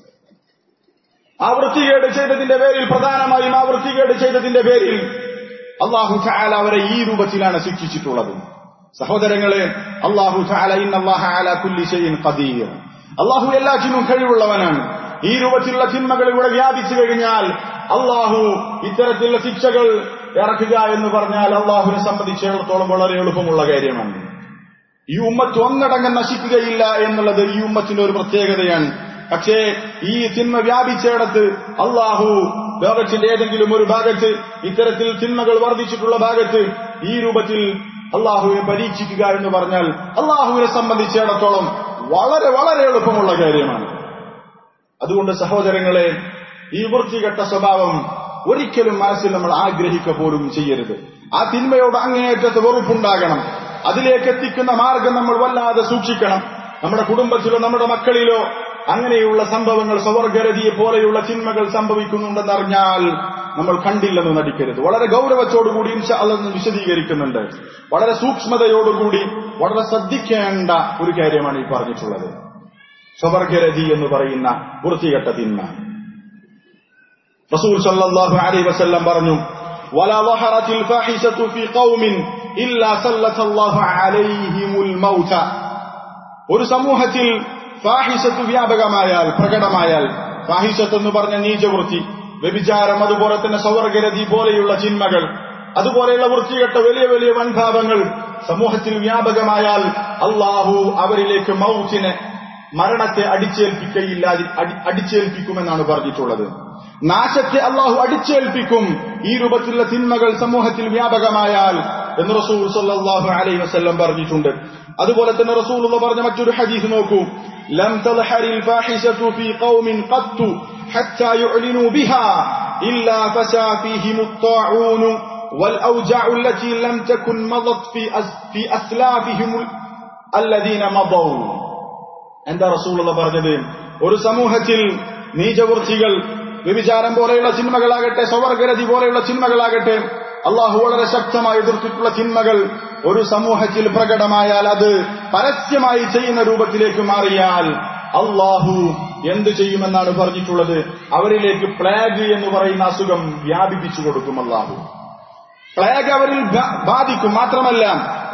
ആ വൃത്തികേട് ചെയ്തതിന്റെ പേരിൽ പ്രധാനമായും ആ വൃത്തികേട് ചെയ്തതിന്റെ പേരിൽ അള്ളാഹു ചായാല അവരെ ഈ രൂപത്തിലാണ് ശിക്ഷിച്ചിട്ടുള്ളത് സഹോദരങ്ങളെ അള്ളാഹു ചായാല ഇന്നല്ലാഹ അലാ കുല്ലി ഷൈഇൻ ഖദീർ അള്ളാഹു എല്ലാറ്റിനും കഴിവുള്ളവനാണ് ഈ രൂപത്തിലുള്ള തിന്മകൾ ഇവിടെ വ്യാപിച്ചു കഴിഞ്ഞാൽ അള്ളാഹു ഇത്തരത്തിലുള്ള ശിക്ഷകൾ ഇറക്കുക എന്ന് പറഞ്ഞാൽ അള്ളാഹുവിനെ സംബന്ധിച്ചിടത്തോളം വളരെ എളുപ്പമുള്ള കാര്യമാണ് ഈ ഉമ്മത്ത് ഒന്നടങ്കം നശിക്കുകയില്ല എന്നുള്ളത് ഈ ഉമ്മത്തിന്റെ ഒരു പ്രത്യേകതയാണ് പക്ഷേ ഈ തിന്മ വ്യാപിച്ചിടത്ത് അള്ളാഹു ലോകത്തിന്റെ ഏതെങ്കിലും ഒരു ഭാഗത്ത് ഇത്തരത്തിൽ തിന്മകൾ വർദ്ധിച്ചിട്ടുള്ള ഭാഗത്ത് ഈ രൂപത്തിൽ അള്ളാഹുവിനെ പരീക്ഷിക്കുക എന്ന് പറഞ്ഞാൽ അള്ളാഹുവിനെ സംബന്ധിച്ചിടത്തോളം വളരെ വളരെ എളുപ്പമുള്ള കാര്യമാണ് അതുകൊണ്ട് സഹോദരങ്ങളെ ഈ വൃത്തികെട്ട സ്വഭാവം ഒരിക്കലും മനസ്സിൽ നമ്മൾ ആഗ്രഹിക്കുക പോലും ചെയ്യരുത് ആ തിന്മയോട് അങ്ങേയറ്റത്ത് വെറുപ്പുണ്ടാകണം അതിലേക്ക് എത്തിക്കുന്ന മാർഗം നമ്മൾ വല്ലാതെ സൂക്ഷിക്കണം നമ്മുടെ കുടുംബത്തിലോ നമ്മുടെ മക്കളിലോ അങ്ങനെയുള്ള സംഭവങ്ങൾ സ്വവർഗരതിയെ പോലെയുള്ള തിന്മകൾ സംഭവിക്കുന്നുണ്ടെന്നറിഞ്ഞാൽ നമ്മൾ കണ്ടില്ലെന്ന് നടിക്കരുത് വളരെ ഗൗരവത്തോടുകൂടി ഇൻഷാ അല്ലെന്ന് വിശദീകരിക്കുന്നുണ്ട് വളരെ സൂക്ഷ്മതയോടുകൂടി വളരെ ശ്രദ്ധിക്കേണ്ട ഒരു കാര്യമാണ് ഈ പറഞ്ഞിട്ടുള്ളത് സ്വവർഗരതി എന്ന് പറയുന്ന വൃത്തികെട്ട തിന്മ റസൂൽ സല്ലല്ലാഹു അലൈഹി വസല്ലം പറഞ്ഞു ولا ظهرت الفاحشة في قوم إلا سلط الله عليهم الموت ഒരു സമൂഹത്തിൽ ഫാഹിഷത്ത് വ്യാപകമായാൽ പ്രകടമായാൽ ഫാഹിഷത്ത് എന്ന് പറഞ്ഞ നീചവൃത്തി വ്യഭിചാരം അതുപോലെ തന്നെ സവർഗരതി പോലെയുള്ള ചിന്മകൾ അതുപോലെയുള്ള വൃത്തികെട്ട വലിയ വലിയ വൻഭാവങ്ങൾ സമൂഹത്തിൽ വ്യാപകമായാൽ അള്ളാഹു അവരിലേക്ക് മൗത്തിനെ മരണത്തെ അടിച്ചേൽപ്പിക്കയില്ലാതെ അടിച്ചേൽപ്പിക്കുമെന്നാണ് പറഞ്ഞിട്ടുള്ളത് നാശത്തെ അള്ളാഹു അടിച്ചേൽപ്പിക്കും ഈ രൂപത്തിലുള്ള തിന്മകൾ സമൂഹത്തിൽ വ്യാപകമായാൽ എന്ന് റസൂൽ സല്ലല്ലാഹു അലൈഹി വസല്ലം പറഞ്ഞിട്ടുണ്ട് അതുപോലെ തന്നെ റസൂൽ പറഞ്ഞ മറ്റൊരു ഹദീസ് നോക്കൂ ലം തൽഹരിൽ ഫാഹിഷതു ഫീ ഖൗമിൻ ഖത്തു ഹത്താ യുഅ്ലിനു ബിഹാ ഇല്ലാ ഫശാ ഫീഹിം الطاعون والأوجاع التي لم تكن مضت في في أسلافهم الذين مضوا എന്താ റസൂലുള്ള പറഞ്ഞത് ഒരു സമൂഹത്തിൽ നീചവൃത്തികൾ വ്യഭിചാരം പോലെയുള്ള ചിന്മകളാകട്ടെ സ്വവർഗരതി പോലെയുള്ള ചിന്മകളാകട്ടെ അള്ളാഹു വളരെ ശക്തമായി എതിർത്തിട്ടുള്ള ചിന്മകൾ ഒരു സമൂഹത്തിൽ പ്രകടമായാൽ അത് പരസ്യമായി ചെയ്യുന്ന രൂപത്തിലേക്ക് മാറിയാൽ അള്ളാഹു എന്ത് ചെയ്യുമെന്നാണ് പറഞ്ഞിട്ടുള്ളത് അവരിലേക്ക് പ്ലാഗ് എന്ന് പറയുന്ന അസുഖം വ്യാപിപ്പിച്ചു കൊടുക്കും അള്ളാഹു പ്ലാഗ് അവരിൽ ബാധിക്കും മാത്രമല്ല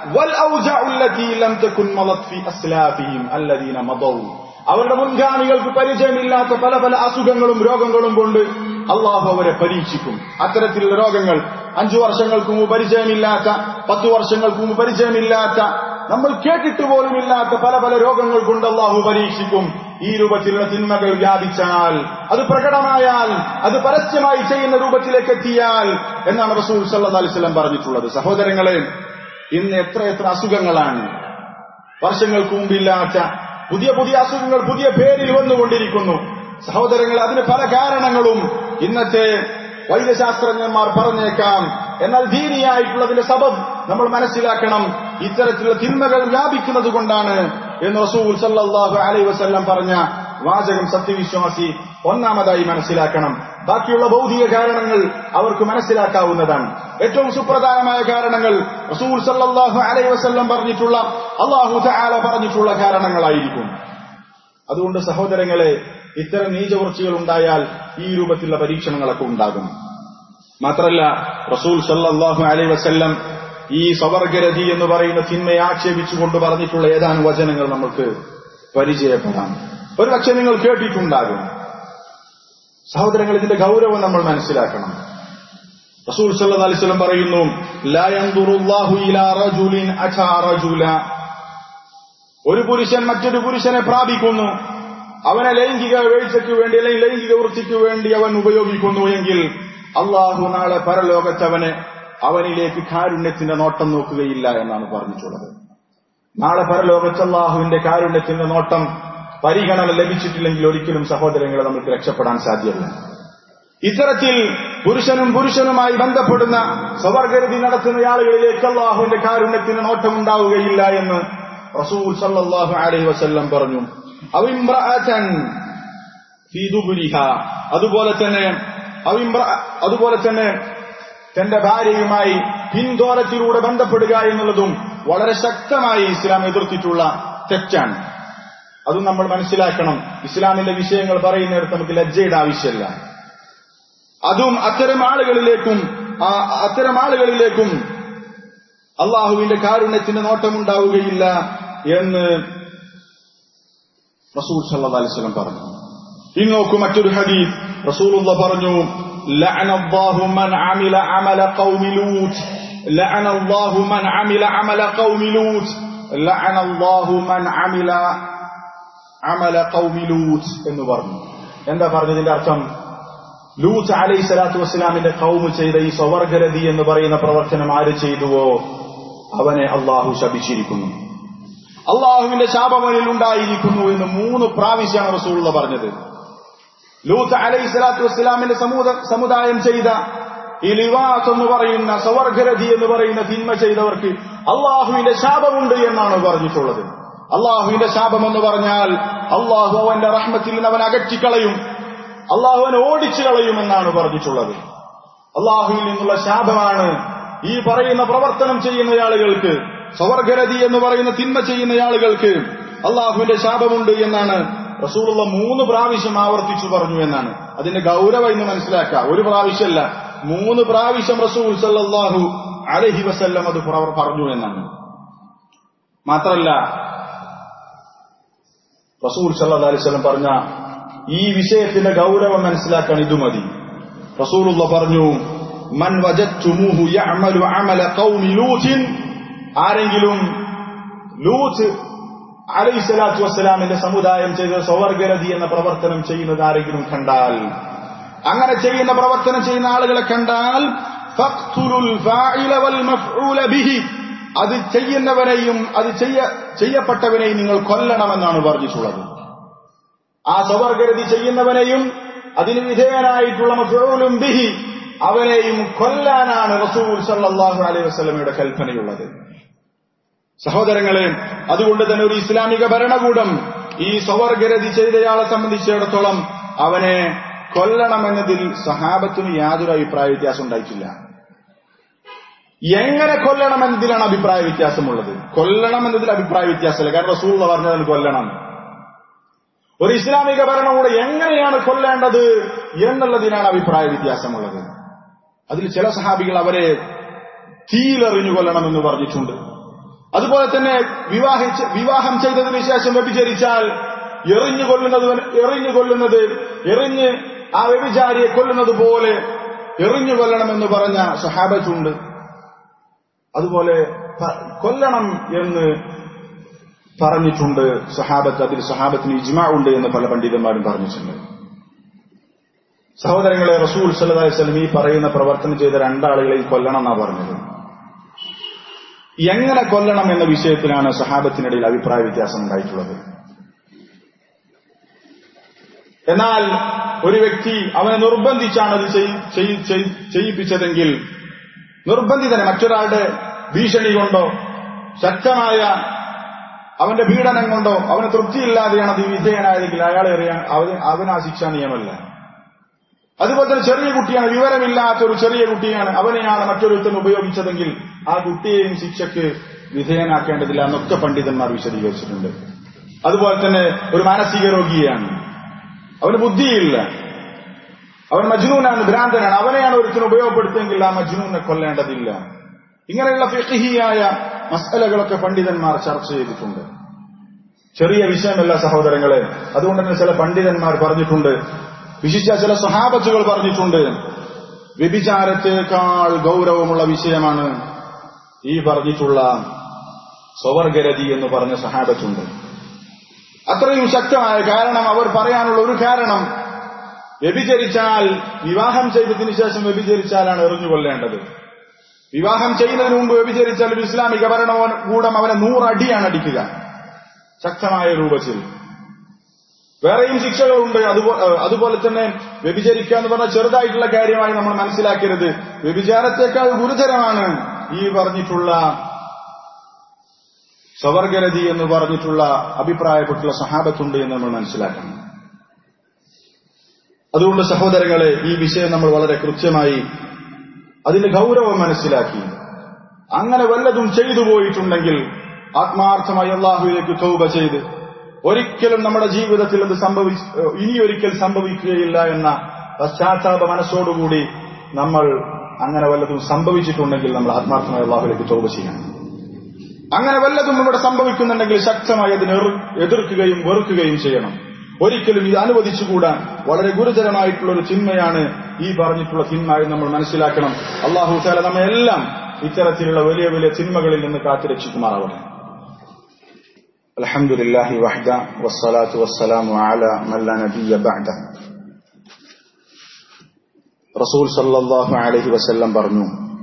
അവരുടെ മുൻഗാമികൾക്ക് പരിചയമില്ലാത്ത പല പല അസുഖങ്ങളും രോഗങ്ങളും കൊണ്ട് അള്ളാഹു അവരെ പരീക്ഷിക്കും അത്തരത്തിലുള്ള രോഗങ്ങൾ അഞ്ചു വർഷങ്ങൾക്ക് മുമ്പ് പരിചയമില്ലാത്ത പത്തു വർഷങ്ങൾക്ക് മുമ്പ് പരിചയമില്ലാത്ത നമ്മൾ കേട്ടിട്ട് പോലുമില്ലാത്ത പല പല രോഗങ്ങൾ കൊണ്ട് അള്ളാഹു പരീക്ഷിക്കും ഈ രൂപത്തിലുള്ള തിന്മകൾ വ്യാപിച്ചാൽ അത് പ്രകടമായാൽ അത് പരസ്യമായി ചെയ്യുന്ന രൂപത്തിലേക്ക് എത്തിയാൽ എന്നാണ് റസൂൽ സല്ലാ അലിസ്ലം പറഞ്ഞിട്ടുള്ളത് സഹോദരങ്ങളെ ഇന്ന് എത്ര എത്ര അസുഖങ്ങളാണ് വർഷങ്ങൾക്ക് മുമ്പില്ലാത്ത പുതിയ പുതിയ അസുഖങ്ങൾ പുതിയ പേരിൽ വന്നുകൊണ്ടിരിക്കുന്നു സഹോദരങ്ങൾ അതിന് പല കാരണങ്ങളും ഇന്നത്തെ വൈദ്യശാസ്ത്രജ്ഞന്മാർ പറഞ്ഞേക്കാം എന്നാൽ ദീനിയായിട്ടുള്ളതിന്റെ സബബ് നമ്മൾ മനസ്സിലാക്കണം ഇത്തരത്തിലുള്ള തിന്മകൾ വ്യാപിക്കുന്നത് കൊണ്ടാണ് എന്ന് റസൂൽ സല്ലാഹു അലൈ വസ്ല്ലാം പറഞ്ഞ വാചകം സത്യവിശ്വാസി ഒന്നാമതായി മനസ്സിലാക്കണം ബാക്കിയുള്ള ഭൗതിക കാരണങ്ങൾ അവർക്ക് മനസ്സിലാക്കാവുന്നതാണ് ഏറ്റവും സുപ്രധാനമായ കാരണങ്ങൾ റസൂൽ സല്ലാഹു അലൈ വസ്ല്ലം പറഞ്ഞിട്ടുള്ള അള്ളാഹു ആല പറഞ്ഞിട്ടുള്ള കാരണങ്ങളായിരിക്കും അതുകൊണ്ട് സഹോദരങ്ങളെ ഇത്തരം നീചവർച്ചകൾ ഉണ്ടായാൽ ഈ രൂപത്തിലുള്ള പരീക്ഷണങ്ങളൊക്കെ ഉണ്ടാകും മാത്രല്ല റസൂൽ സല്ലാഹു അലൈ വസ്ല്ലം ഈ സവർഗരതി എന്ന് പറയുന്ന തിന്മയെ ആക്ഷേപിച്ചുകൊണ്ട് പറഞ്ഞിട്ടുള്ള ഏതാനും വചനങ്ങൾ നമുക്ക് പരിചയപ്പെടാം ഒരുപക്ഷെ നിങ്ങൾ കേട്ടിട്ടുണ്ടാകും സഹോദരങ്ങൾ ഇതിന്റെ ഗൗരവം നമ്മൾ മനസ്സിലാക്കണം റസൂൽ സല്ലല്ലാഹു അലൈഹി വസല്ലം പറയുന്നു ലാ യൻദുറുല്ലാഹു ഇലാ റജുലിൻ അതാ റജുല ഒരു പുരുഷൻ മറ്റൊരു പുരുഷനെ പ്രാപിക്കുന്നു അവനെ ലൈംഗിക വീഴ്ചയ്ക്ക് വേണ്ടി അല്ലെങ്കിൽ ലൈംഗിക വൃത്തിക്ക് വേണ്ടി അവൻ ഉപയോഗിക്കുന്നു എങ്കിൽ അള്ളാഹു നാളെ പരലോകത്തവനെ അവനിലേക്ക് കാരുണ്യത്തിന്റെ നോട്ടം നോക്കുകയില്ല എന്നാണ് പറഞ്ഞിട്ടുള്ളത് നാളെ പരലോകത്ത് അള്ളാഹുവിന്റെ കാരുണ്യത്തിന്റെ നോട്ടം പരിഗണന ലഭിച്ചിട്ടില്ലെങ്കിൽ ഒരിക്കലും സഹോദരങ്ങളെ നമുക്ക് രക്ഷപ്പെടാൻ സാധ്യമല്ല ഇത്തരത്തിൽ പുരുഷനും പുരുഷനുമായി ബന്ധപ്പെടുന്ന സ്വവർഗരതി നടത്തുന്ന ആളുകളിലേക്ക് അള്ളാഹുവിന്റെ കാരുണ്യത്തിന് നോട്ടമുണ്ടാവുകയില്ല എന്ന് റസൂൽ സല്ലല്ലാഹു അലൈഹി വസല്ലം പറഞ്ഞു അവിമ്രഅതൻ ഫീ ദുബുരിഹ അതുപോലെ തന്നെ അവിമ്ര അതുപോലെ തന്നെ തന്റെ ഭാര്യയുമായി പിൻതോരത്തിലൂടെ ബന്ധപ്പെടുക എന്നുള്ളതും വളരെ ശക്തമായി ഇസ്ലാം എതിർത്തിട്ടുള്ള തെറ്റാണ് അതും നമ്മൾ മനസ്സിലാക്കണം ഇസ്ലാമിന്റെ വിഷയങ്ങൾ പറയുന്നിടത്ത് നമുക്ക് ലജ്ജയുടെ ആവശ്യമില്ല അതും അത്തരം ആളുകളിലേക്കും അത്തരം ആളുകളിലേക്കും അള്ളാഹുവിന്റെ കാരുണ്യത്തിന്റെ നോട്ടമുണ്ടാവുകയില്ല എന്ന് റസൂൽ സല്ലാ അലിസ്ലം പറഞ്ഞു ഇനി നോക്കൂ മറ്റൊരു ഹദീസ് റസൂലുള്ള പറഞ്ഞു لعن الله من عمل عمل قوم لوط لعن الله من عمل عمل قوم لوط لعن الله من عمل عمل قوم لوط എന്ന് പറഞ്ഞു എന്താ പറഞ്ഞതിന്റെ അർത്ഥം ലൂത്ത് അലൈഹി സ്വലാത്തു വസ്സലാമിന്റെ കൗമ് ചെയ്ത ഈ സ്വവർഗരതി എന്ന് പറയുന്ന പ്രവർത്തനം ആര് ചെയ്തുവോ അവനെ അള്ളാഹു ശപിച്ചിരിക്കുന്നു അള്ളാഹുവിന്റെ ശാപമനിൽ ഉണ്ടായിരിക്കുന്നു എന്ന് മൂന്ന് പ്രാവശ്യമാണ് റസൂള്ള പറഞ്ഞത് ലൂത്ത് അലൈഹി സ്വലാത്തു വസ്സലാമിന്റെ സമുദായം ചെയ്ത ഈ ലിവാത്ത് എന്ന് പറയുന്ന സവർഗരതി എന്ന് പറയുന്ന തിന്മ ചെയ്തവർക്ക് അള്ളാഹുവിന്റെ ശാപമുണ്ട് എന്നാണ് പറഞ്ഞിട്ടുള്ളത് അള്ളാഹുവിന്റെ ശാപം എന്ന് പറഞ്ഞാൽ അള്ളാഹു അവന്റെ റഹ്മത്തിൽ നിന്ന് അവൻ അകറ്റിക്കളയും അള്ളാഹു അവൻ ഓടിച്ചു കളയുമെന്നാണ് പറഞ്ഞിട്ടുള്ളത് അള്ളാഹുവിൽ നിന്നുള്ള ശാപമാണ് ഈ പറയുന്ന പ്രവർത്തനം ചെയ്യുന്ന ആളുകൾക്ക് സ്വവർഗരതി എന്ന് പറയുന്ന തിന്മ ചെയ്യുന്ന ആളുകൾക്ക് അള്ളാഹുവിന്റെ ശാപമുണ്ട് എന്നാണ് റസൂലുള്ള മൂന്ന് പ്രാവശ്യം ആവർത്തിച്ചു പറഞ്ഞു എന്നാണ് അതിന്റെ ഗൗരവം ഇന്ന് മനസ്സിലാക്കുക ഒരു പ്രാവശ്യമല്ല മൂന്ന് പ്രാവശ്യം റസൂൽ സല്ലാഹു അലഹി വസല്ലം അത് പറഞ്ഞു എന്നാണ് മാത്രല്ല റസൂൽ സല്ലാ അലിസ്ലം പറഞ്ഞ ഈ വിഷയത്തിന്റെ ഗൗരവം മനസ്സിലാക്കാൻ ഇത് മതി റസൂലുള്ള പറഞ്ഞു മൻ വജത്തുമുഹു യഅമലു അമല ഖൗമി ലൂത്തിൻ ആരെങ്കിലും ലൂത്ത് അലൈഹി സ്വലാത്തു വസ്സലാമിന്റെ സമുദായം ചെയ്ത സ്വവർഗരതി എന്ന പ്രവർത്തനം ചെയ്യുന്നത് ആരെങ്കിലും കണ്ടാൽ അങ്ങനെ ചെയ്യുന്ന പ്രവർത്തനം ചെയ്യുന്ന ആളുകളെ കണ്ടാൽ ഫഖ്തുലുൽ ഫാഇല വൽ മഫ്ഊല ബിഹി അത് ചെയ്യുന്നവരെയും അത് ചെയ്യ ചെയ്യപ്പെട്ടവനെയും നിങ്ങൾ കൊല്ലണമെന്നാണ് പറഞ്ഞിട്ടുള്ളത് ആ സ്വവർഗരതി ചെയ്യുന്നവനെയും അതിന് വിധേയനായിട്ടുള്ള മഫ്ഊലും ബിഹി അവനെയും കൊല്ലാനാണ് റസൂൽ സല്ലല്ലാഹു അലൈഹി വസല്ലമയുടെ കൽപ്പനയുള്ളത് സഹോദരങ്ങളെ അതുകൊണ്ട് തന്നെ ഒരു ഇസ്ലാമിക ഭരണകൂടം ഈ സ്വവർഗരതി ചെയ്തയാളെ സംബന്ധിച്ചിടത്തോളം അവനെ കൊല്ലണമെന്നതിൽ സഹാബത്തിന് യാതൊരു അഭിപ്രായ വ്യത്യാസം ഉണ്ടായിട്ടില്ല എങ്ങനെ കൊല്ലണം എന്നതിലാണ് അഭിപ്രായ വ്യത്യാസമുള്ളത് കൊല്ലണം എന്നതിൽ അഭിപ്രായ വ്യത്യാസമില്ല കാരണം റസൂൾ പറഞ്ഞത് കൊല്ലണം ഒരു ഇസ്ലാമിക ഭരണകൂടം എങ്ങനെയാണ് കൊല്ലേണ്ടത് എന്നുള്ളതിനാണ് അഭിപ്രായ വ്യത്യാസമുള്ളത് അതിൽ ചില സഹാബികൾ അവരെ തീയിലെറിഞ്ഞു കൊല്ലണമെന്ന് പറഞ്ഞിട്ടുണ്ട് അതുപോലെ തന്നെ വിവാഹിച്ച് വിവാഹം ചെയ്തതിനു ശേഷം വ്യഭിചരിച്ചാൽ എറിഞ്ഞു കൊല്ലുന്നത് എറിഞ്ഞു കൊല്ലുന്നത് എറിഞ്ഞ് ആ വ്യഭിചാരിയെ കൊല്ലുന്നത് പോലെ എറിഞ്ഞു കൊല്ലണമെന്ന് പറഞ്ഞ സഹാബത്തുണ്ട് അതുപോലെ കൊല്ലണം എന്ന് പറഞ്ഞിട്ടുണ്ട് സഹാബത്ത് അതിൽ സഹാബത്തിന് ഇജ്മാ ഉണ്ട് എന്ന് പല പണ്ഡിതന്മാരും പറഞ്ഞിട്ടുണ്ട് സഹോദരങ്ങളെ റസൂൽ സല്ലല്ലാഹു അലൈഹി വസല്ലം ഈ പറയുന്ന പ്രവർത്തനം ചെയ്ത രണ്ടാളുകളെയും കൊല്ലണം എന്നാ പറഞ്ഞത് എങ്ങനെ കൊല്ലണം എന്ന വിഷയത്തിലാണ് സഹാബത്തിനിടയിൽ അഭിപ്രായ വ്യത്യാസം ഉണ്ടായിട്ടുള്ളത് എന്നാൽ ഒരു വ്യക്തി അവനെ നിർബന്ധിച്ചാണ് അത് ചെയ്യിപ്പിച്ചതെങ്കിൽ നിർബന്ധിതനെ മറ്റൊരാളുടെ ഭീഷണി കൊണ്ടോ ശക്തമായ അവന്റെ പീഡനം കൊണ്ടോ അവന് തൃപ്തിയില്ലാതെയാണ് അത് വിധേയനായതെങ്കിൽ അയാളെ എറിയാൻ അവന് ആ ശിക്ഷാ നിയമല്ല അതുപോലെ തന്നെ ചെറിയ കുട്ടിയാണ് വിവരമില്ലാത്ത ഒരു ചെറിയ കുട്ടിയാണ് അവനെയാണ് മറ്റൊരുത്തൻ ഉപയോഗിച്ചതെങ്കിൽ ആ കുട്ടിയെയും ശിക്ഷയ്ക്ക് വിധേയനാക്കേണ്ടതില്ല എന്നൊക്കെ പണ്ഡിതന്മാർ വിശദീകരിച്ചിട്ടുണ്ട് അതുപോലെ തന്നെ ഒരു മാനസിക രോഗിയാണ് അവന് ബുദ്ധിയില്ല അവൻ മജ്നൂനാണ് ഭ്രാന്തനാണ് അവനെയാണ് ഒരുത്തിന് ഉപയോഗപ്പെടുത്തിയെങ്കിൽ ആ മജ്നൂനെ കൊല്ലേണ്ടതില്ല ഇങ്ങനെയുള്ള ഫിഖിഹിയായ മസലകളൊക്കെ പണ്ഡിതന്മാർ ചർച്ച ചെയ്തിട്ടുണ്ട് ചെറിയ വിഷയമല്ല സഹോദരങ്ങളെ അതുകൊണ്ട് തന്നെ ചില പണ്ഡിതന്മാർ പറഞ്ഞിട്ടുണ്ട് വിശിഷ്ട ചില സഹാബത്തുകൾ പറഞ്ഞിട്ടുണ്ട് വ്യഭിചാരത്തേക്കാൾ ഗൗരവമുള്ള വിഷയമാണ് ഈ പറഞ്ഞിട്ടുള്ള സ്വവർഗരതി എന്ന് പറഞ്ഞ സഹാബത്തുണ്ട് അത്രയും ശക്തമായ കാരണം അവർ പറയാനുള്ള ഒരു കാരണം വ്യഭിചരിച്ചാൽ വിവാഹം ചെയ്തതിനു ശേഷം വ്യഭിചരിച്ചാലാണ് എറിഞ്ഞുകൊള്ളേണ്ടത് വിവാഹം ചെയ്യുന്നതിന് മുമ്പ് വ്യഭിചരിച്ചാൽ ഒരു ഇസ്ലാമിക ഭരണകൂടം അവനെ നൂറടിയാണ് അടിക്കുക ശക്തമായ രൂപത്തിൽ വേറെയും ശിക്ഷകളുണ്ട് അതുപോലെ തന്നെ വ്യഭിചരിക്കുക എന്ന് പറഞ്ഞ ചെറുതായിട്ടുള്ള കാര്യമായി നമ്മൾ മനസ്സിലാക്കരുത് വ്യഭിചാരത്തെക്കാൾ ഗുരുതരമാണ് ഈ പറഞ്ഞിട്ടുള്ള സ്വവർഗരതി എന്ന് പറഞ്ഞിട്ടുള്ള അഭിപ്രായപ്പെട്ടുള്ള സഹാബത്തുണ്ട് എന്ന് നമ്മൾ മനസ്സിലാക്കണം അതുകൊണ്ട് സഹോദരങ്ങളെ ഈ വിഷയം നമ്മൾ വളരെ കൃത്യമായി അതിന്റെ ഗൗരവം മനസ്സിലാക്കി അങ്ങനെ വല്ലതും ചെയ്തു പോയിട്ടുണ്ടെങ്കിൽ ആത്മാർത്ഥമായി അള്ളാഹുവിലേക്ക് തൗബ ചെയ്ത് ഒരിക്കലും നമ്മുടെ ജീവിതത്തിൽ അത് സംഭവി ഇനിയൊരിക്കൽ സംഭവിക്കുകയില്ല എന്ന പശ്ചാത്താപ മനസ്സോടുകൂടി നമ്മൾ അങ്ങനെ വല്ലതും സംഭവിച്ചിട്ടുണ്ടെങ്കിൽ നമ്മൾ ആത്മാർത്ഥമായി അള്ളാഹുലേക്ക് തൗബ ചെയ്യണം അങ്ങനെ വല്ലതും ഇവിടെ സംഭവിക്കുന്നുണ്ടെങ്കിൽ ശക്തമായി അതിനെ എതിർക്കുകയും വെറുക്കുകയും ചെയ്യണം ഒരിക്കലും ഇത് അനുവദിച്ചുകൂടാ വളരെ ഗുരുതരമായിട്ടുള്ള ഒരു ചിന്മയാണ് ഈ പറഞ്ഞിട്ടുള്ള ചിന്മ എന്ന് നമ്മൾ മനസ്സിലാക്കണം അള്ളാഹു താല നമ്മെ എല്ലാം ഇത്തരത്തിലുള്ള വലിയ വലിയ ചിന്മകളിൽ നിന്ന് കാത്തുരക്ഷിക്കുമാറാവട്ടെ الحمد لله وحده والصلاة والسلام على من لا نبي بعده റസൂൽ സല്ലല്ലാഹു അലൈഹി വസല്ലം പറഞ്ഞു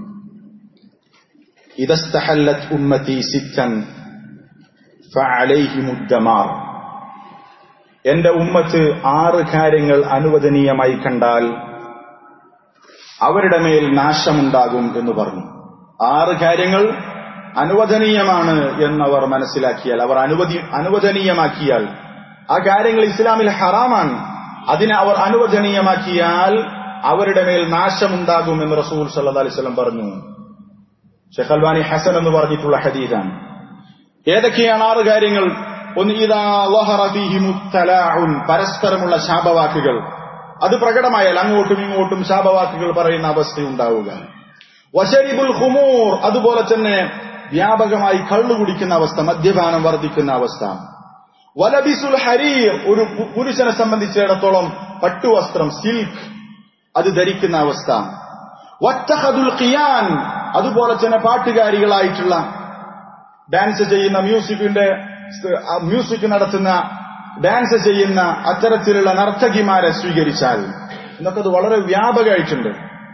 إذا استحلت أمتي ستا فعليهم الدمار എന്റെ ഉമ്മത്ത് ആറ് കാര്യങ്ങൾ അനുവദനീയമായി കണ്ടാൽ അവരുടെ മേൽ നാശമുണ്ടാകും എന്ന് പറഞ്ഞു ആറ് കാര്യങ്ങൾ അനുവദനീയമാണ് എന്നവർ മനസ്സിലാക്കിയാൽ അവർ അനുവദി അനുവദനീയമാക്കിയാൽ ആ കാര്യങ്ങൾ ഇസ്ലാമിൽ ഹറാമാണ് അതിനെ അവർ അനുവദനീയമാക്കിയാൽ അവരുടെ മേൽ നാശമുണ്ടാകും എന്ന് റസൂൽ സല്ലാ അലിസ്ലം പറഞ്ഞു ഷെഖ് അൽവാനി ഹസൻ എന്ന് പറഞ്ഞിട്ടുള്ള ഹദീദാണ് ഏതൊക്കെയാണ് ആറ് കാര്യങ്ങൾ ഒന്ന് ഇതാ ലഹറഫിഹിമുത്തലാഉൻ പരസ്പരമുള്ള ശാപവാക്കുകൾ അത് പ്രകടമായാൽ അങ്ങോട്ടും ഇങ്ങോട്ടും ശാപവാക്കുകൾ പറയുന്ന അവസ്ഥയുണ്ടാവുക വശരിബുൽ ഹുമൂർ അതുപോലെ തന്നെ വ്യാപകമായി കള്ളു കുടിക്കുന്ന അവസ്ഥ മദ്യപാനം വർദ്ധിക്കുന്ന അവസ്ഥ വലബിസുൽ ഹരീർ ഒരു പുരുഷനെ സംബന്ധിച്ചിടത്തോളം പട്ടുവസ്ത്രം സിൽക്ക് അത് ധരിക്കുന്ന അവസ്ഥ വറ്റഹദുൽ ഖിയാൻ അതുപോലെ തന്നെ പാട്ടുകാരികളായിട്ടുള്ള ഡാൻസ് ചെയ്യുന്ന മ്യൂസിക്കിന്റെ മ്യൂസിക് നടത്തുന്ന ഡാൻസ് ചെയ്യുന്ന അത്തരത്തിലുള്ള നർത്തകിമാരെ സ്വീകരിച്ചാൽ എന്നൊക്കെ അത് വളരെ വ്യാപകമായിട്ടുണ്ട്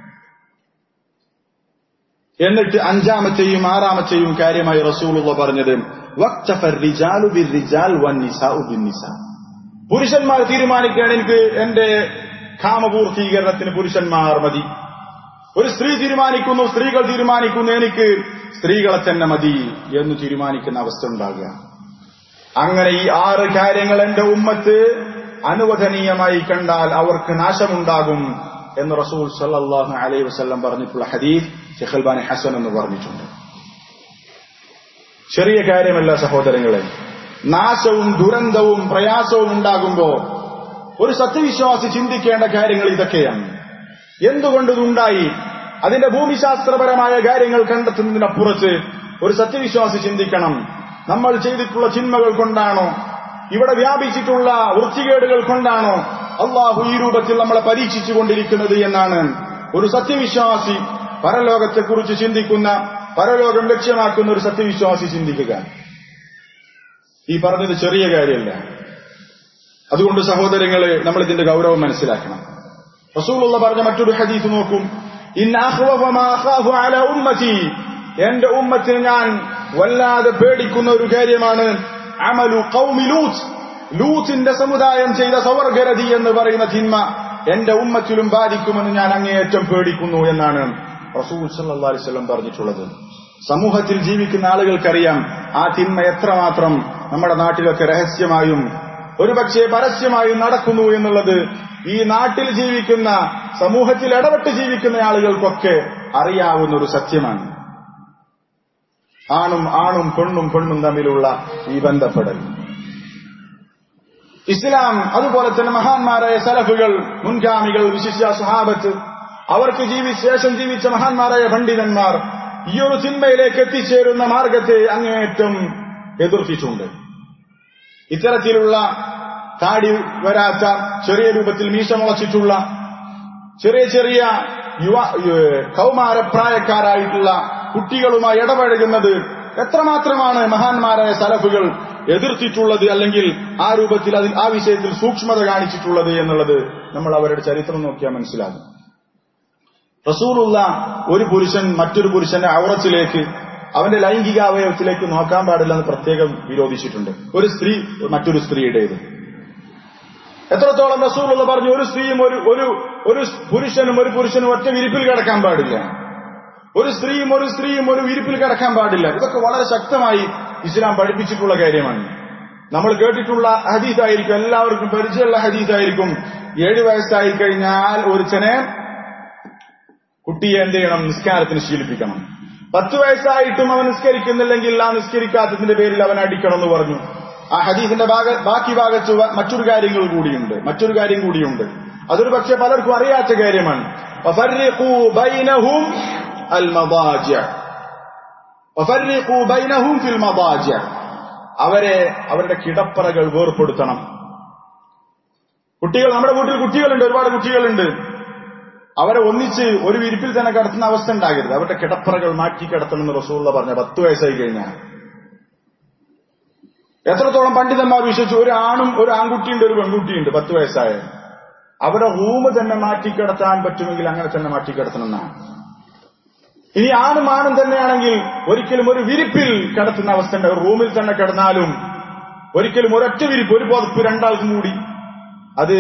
എന്നിട്ട് അഞ്ചാമത്തെയും ആറാമത്തെയും കാര്യമായി റസൂലുള്ള പറഞ്ഞത് പുരുഷന്മാർ തീരുമാനിക്കുകയാണ് എനിക്ക് എന്റെ കാമപൂർത്തീകരണത്തിന് പുരുഷന്മാർ മതി ഒരു സ്ത്രീ തീരുമാനിക്കുന്നു സ്ത്രീകൾ തീരുമാനിക്കുന്നു എനിക്ക് സ്ത്രീകളെ തന്നെ മതി എന്ന് തീരുമാനിക്കുന്ന അവസ്ഥ ഉണ്ടാകുക അങ്ങനെ ഈ ആറ് കാര്യങ്ങൾ എന്റെ ഉമ്മത്ത് അനുവദനീയമായി കണ്ടാൽ അവർക്ക് നാശമുണ്ടാകും എന്ന് റസൂൽ സല്ലാഹു അലൈഹി വസ്ലം പറഞ്ഞിട്ടുള്ള ഹദീഫ് ഷെഖൽബാനി ഹസൻ എന്ന് പറഞ്ഞിട്ടുണ്ട് ചെറിയ കാര്യമല്ല സഹോദരങ്ങളെ നാശവും ദുരന്തവും പ്രയാസവും ഉണ്ടാകുമ്പോ ഒരു സത്യവിശ്വാസി ചിന്തിക്കേണ്ട കാര്യങ്ങൾ ഇതൊക്കെയാണ് എന്തുകൊണ്ട് ഇതുണ്ടായി അതിന്റെ ഭൂമിശാസ്ത്രപരമായ കാര്യങ്ങൾ കണ്ടെത്തുന്നതിനപ്പുറത്ത് ഒരു സത്യവിശ്വാസി ചിന്തിക്കണം നമ്മൾ ചെയ്തിട്ടുള്ള ചിന്മകൾ കൊണ്ടാണോ ഇവിടെ വ്യാപിച്ചിട്ടുള്ള വൃത്തികേടുകൾ കൊണ്ടാണോ അള്ളാഹു ഈ രൂപത്തിൽ നമ്മളെ പരീക്ഷിച്ചു കൊണ്ടിരിക്കുന്നത് എന്നാണ് ഒരു സത്യവിശ്വാസി പരലോകത്തെക്കുറിച്ച് ചിന്തിക്കുന്ന പരലോകം ലക്ഷ്യമാക്കുന്ന ഒരു സത്യവിശ്വാസി ചിന്തിക്കുക ഈ പറഞ്ഞത് ചെറിയ കാര്യമല്ല അതുകൊണ്ട് സഹോദരങ്ങളെ നമ്മൾ ഇതിന്റെ ഗൗരവം മനസ്സിലാക്കണം റസൂലുള്ള പറഞ്ഞ മറ്റൊരു ഹദീസ് നോക്കും ഉമ്മത്തി എന്റെ ഉമ്മത്തിന് ഞാൻ വല്ലാതെ പേടിക്കുന്ന ഒരു കാര്യമാണ് അമലു കൗമി ലൂത്ത് ലൂത്തിന്റെ സമുദായം ചെയ്ത സവർഗരതി എന്ന് പറയുന്ന തിന്മ എന്റെ ഉമ്മത്തിലും ബാധിക്കുമെന്ന് ഞാൻ അങ്ങേയറ്റം പേടിക്കുന്നു എന്നാണ് റസൂൽ സല്ലാ അലിസ്ലം പറഞ്ഞിട്ടുള്ളത് സമൂഹത്തിൽ ജീവിക്കുന്ന ആളുകൾക്കറിയാം ആ തിന്മ എത്രമാത്രം നമ്മുടെ നാട്ടിലൊക്കെ രഹസ്യമായും ഒരുപക്ഷെ പരസ്യമായും നടക്കുന്നു എന്നുള്ളത് ഈ നാട്ടിൽ ജീവിക്കുന്ന സമൂഹത്തിൽ ഇടപെട്ട് ജീവിക്കുന്ന ആളുകൾക്കൊക്കെ അറിയാവുന്ന ഒരു സത്യമാണ് ആണും ആണും പെണ്ണും പെണ്ണും തമ്മിലുള്ള ഈ ബന്ധപ്പെടൽ ഇസ്ലാം അതുപോലെ തന്നെ മഹാന്മാരായ സലഫുകൾ മുൻഗാമികൾ വിശിഷ്യ സുഹാബത്ത് അവർക്ക് ജീവി ശേഷം ജീവിച്ച മഹാന്മാരായ പണ്ഡിതന്മാർ ഈ ഒരു ചിന്മയിലേക്ക് എത്തിച്ചേരുന്ന മാർഗത്തെ അങ്ങേയറ്റം എതിർത്തിട്ടുണ്ട് ഇത്തരത്തിലുള്ള താടി വരാത്ത ചെറിയ രൂപത്തിൽ മീശ മുളച്ചിട്ടുള്ള ചെറിയ ചെറിയ യുവ കൗമാരപ്രായക്കാരായിട്ടുള്ള കുട്ടികളുമായി ഇടപഴകുന്നത് എത്രമാത്രമാണ് മഹാന്മാരായ സലഫുകൾ എതിർത്തിട്ടുള്ളത് അല്ലെങ്കിൽ ആ രൂപത്തിൽ അതിൽ ആ വിഷയത്തിൽ സൂക്ഷ്മത കാണിച്ചിട്ടുള്ളത് എന്നുള്ളത് നമ്മൾ അവരുടെ ചരിത്രം നോക്കിയാൽ മനസ്സിലാകും റസൂലുള്ള ഒരു പുരുഷൻ മറ്റൊരു പുരുഷന്റെ ഔറത്തിലേക്ക് അവന്റെ ലൈംഗിക അവയവത്തിലേക്ക് നോക്കാൻ പാടില്ല എന്ന് പ്രത്യേകം വിരോധിച്ചിട്ടുണ്ട് ഒരു സ്ത്രീ മറ്റൊരു സ്ത്രീയുടേത് എത്രത്തോളം റസൂലുള്ള പറഞ്ഞു ഒരു സ്ത്രീയും ഒരു ഒരു ഒരു പുരുഷനും ഒരു പുരുഷനും ഒറ്റ വിരിപ്പിൽ കിടക്കാൻ പാടില്ല ഒരു സ്ത്രീയും ഒരു സ്ത്രീയും ഒരു വിരിപ്പിൽ കിടക്കാൻ പാടില്ല ഇതൊക്കെ വളരെ ശക്തമായി ഇസ്ലാം പഠിപ്പിച്ചിട്ടുള്ള കാര്യമാണ് നമ്മൾ കേട്ടിട്ടുള്ള ഹദീസായിരിക്കും എല്ലാവർക്കും പരിചയമുള്ള ഹദീസായിരിക്കും ഏഴ് വയസ്സായി കഴിഞ്ഞാൽ ഒരുച്ചനെ കുട്ടിയെ എന്ത് ചെയ്യണം നിസ്കാരത്തിന് ശീലിപ്പിക്കണം പത്ത് വയസ്സായിട്ടും അവൻ നിസ്കരിക്കുന്നില്ലെങ്കിൽ ആ നിസ്കരിക്കാത്തതിന്റെ പേരിൽ അവൻ അടിക്കണം എന്ന് പറഞ്ഞു ആ ഹദീസിന്റെ ഭാഗ ബാക്കി ഭാഗത്ത് മറ്റൊരു കാര്യങ്ങൾ കൂടിയുണ്ട് മറ്റൊരു കാര്യം കൂടിയുണ്ട് അതൊരു പക്ഷെ പലർക്കും അറിയാത്ത കാര്യമാണ് അവരെ അവരുടെ കിടപ്പറകൾ വേർപ്പെടുത്തണം കുട്ടികൾ നമ്മുടെ വീട്ടിൽ കുട്ടികളുണ്ട് ഒരുപാട് കുട്ടികളുണ്ട് അവരെ ഒന്നിച്ച് ഒരു വിരിപ്പിൽ തന്നെ കിടത്തുന്ന അവസ്ഥ ഉണ്ടാകരുത് അവരുടെ കിടപ്പറകൾ മാറ്റി കിടത്തണമെന്ന് റസൂള്ള പറഞ്ഞ പത്ത് വയസ്സായി കഴിഞ്ഞാൽ എത്രത്തോളം പണ്ഡിതന്മാർ വിശ്വസിച്ചു ഒരു ആണും ഒരു ആൺകുട്ടിയുണ്ട് ഒരു പെൺകുട്ടിയുണ്ട് പത്ത് വയസ്സായ അവരുടെ റൂം തന്നെ മാറ്റിക്കിടത്താൻ പറ്റുമെങ്കിൽ അങ്ങനെ തന്നെ മാറ്റിക്കിടത്തണം എന്നാണ് ഇനി ആണും ആണും തന്നെയാണെങ്കിൽ ഒരിക്കലും ഒരു വിരിപ്പിൽ കിടത്തുന്ന അവസ്ഥ ഉണ്ട് റൂമിൽ തന്നെ കിടന്നാലും ഒരിക്കലും ഒരൊറ്റ വിരിപ്പ് ഒരു പുതപ്പ് രണ്ടാൾക്കും കൂടി അത്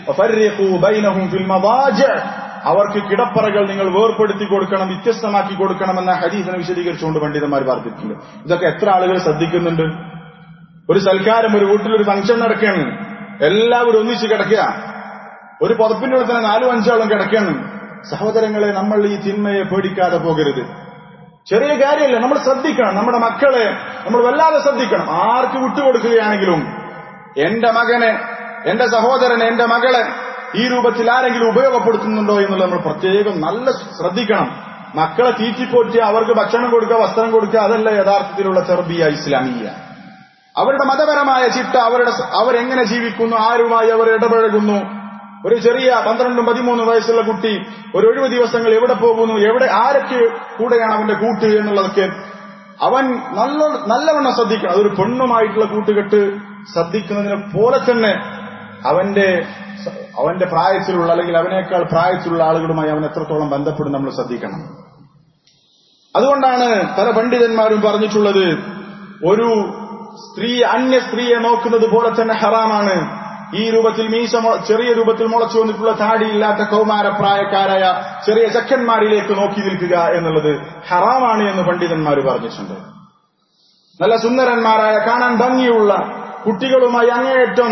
അവർക്ക് കിടപ്പറകൾ നിങ്ങൾ വേർപ്പെടുത്തി കൊടുക്കണം വ്യത്യസ്തമാക്കി കൊടുക്കണമെന്ന ഹദീസിനെ വിശദീകരിച്ചുകൊണ്ട് പണ്ഡിതന്മാർ പറഞ്ഞിട്ടുണ്ട് ഇതൊക്കെ എത്ര ആളുകൾ ശ്രദ്ധിക്കുന്നുണ്ട് ഒരു സൽക്കാരം ഒരു വീട്ടിലൊരു ഫംഗ്ഷൻ നടക്കുകയാണ് എല്ലാവരും ഒന്നിച്ച് കിടക്കുക ഒരു പുതപ്പിന്റെ ഉള്ളിൽ തന്നെ നാലും അഞ്ചാളും കിടക്കണം സഹോദരങ്ങളെ നമ്മൾ ഈ തിന്മയെ പേടിക്കാതെ പോകരുത് ചെറിയ കാര്യമല്ല നമ്മൾ ശ്രദ്ധിക്കണം നമ്മുടെ മക്കളെ നമ്മൾ വല്ലാതെ ശ്രദ്ധിക്കണം ആർക്ക് വിട്ടുകൊടുക്കുകയാണെങ്കിലും എന്റെ മകനെ എന്റെ സഹോദരനെ എന്റെ മകളെ ഈ രൂപത്തിൽ ആരെങ്കിലും ഉപയോഗപ്പെടുത്തുന്നുണ്ടോ എന്നുള്ളത് നമ്മൾ പ്രത്യേകം നല്ല ശ്രദ്ധിക്കണം മക്കളെ തീറ്റിപ്പോറ്റി അവർക്ക് ഭക്ഷണം കൊടുക്കുക വസ്ത്രം കൊടുക്കുക അതല്ല യഥാർത്ഥത്തിലുള്ള ചെറുബിയ ഇസ്ലാമിയ അവരുടെ മതപരമായ ചിട്ട അവരുടെ അവരെങ്ങനെ ജീവിക്കുന്നു ആരുമായി അവർ ഇടപഴകുന്നു ഒരു ചെറിയ പന്ത്രണ്ടും പതിമൂന്നും വയസ്സുള്ള കുട്ടി ഒരു ഒഴിവ് ദിവസങ്ങൾ എവിടെ പോകുന്നു എവിടെ ആരൊക്കെ കൂടെയാണ് അവന്റെ കൂട്ട് എന്നുള്ളതൊക്കെ അവൻ നല്ല നല്ലവണ്ണം ശ്രദ്ധിക്കണം അതൊരു പെണ്ണുമായിട്ടുള്ള കൂട്ടുകെട്ട് ശ്രദ്ധിക്കുന്നതിനെ പോലെ തന്നെ അവന്റെ അവന്റെ പ്രായത്തിലുള്ള അല്ലെങ്കിൽ അവനേക്കാൾ പ്രായത്തിലുള്ള ആളുകളുമായി അവൻ എത്രത്തോളം ബന്ധപ്പെടും നമ്മൾ ശ്രദ്ധിക്കണം അതുകൊണ്ടാണ് പല പണ്ഡിതന്മാരും പറഞ്ഞിട്ടുള്ളത് ഒരു സ്ത്രീ അന്യ സ്ത്രീയെ നോക്കുന്നത് പോലെ തന്നെ ഹറാമാണ് ഈ രൂപത്തിൽ മീശ ചെറിയ രൂപത്തിൽ മുളച്ചു വന്നിട്ടുള്ള താടിയില്ലാത്ത കൗമാരപ്രായക്കാരായ ചെറിയ ചക്കന്മാരിലേക്ക് നോക്കി നിൽക്കുക എന്നുള്ളത് ഹറാമാണ് എന്ന് പണ്ഡിതന്മാർ പറഞ്ഞിട്ടുണ്ട് നല്ല സുന്ദരന്മാരായ കാണാൻ ഭംഗിയുള്ള കുട്ടികളുമായി അങ്ങേയറ്റം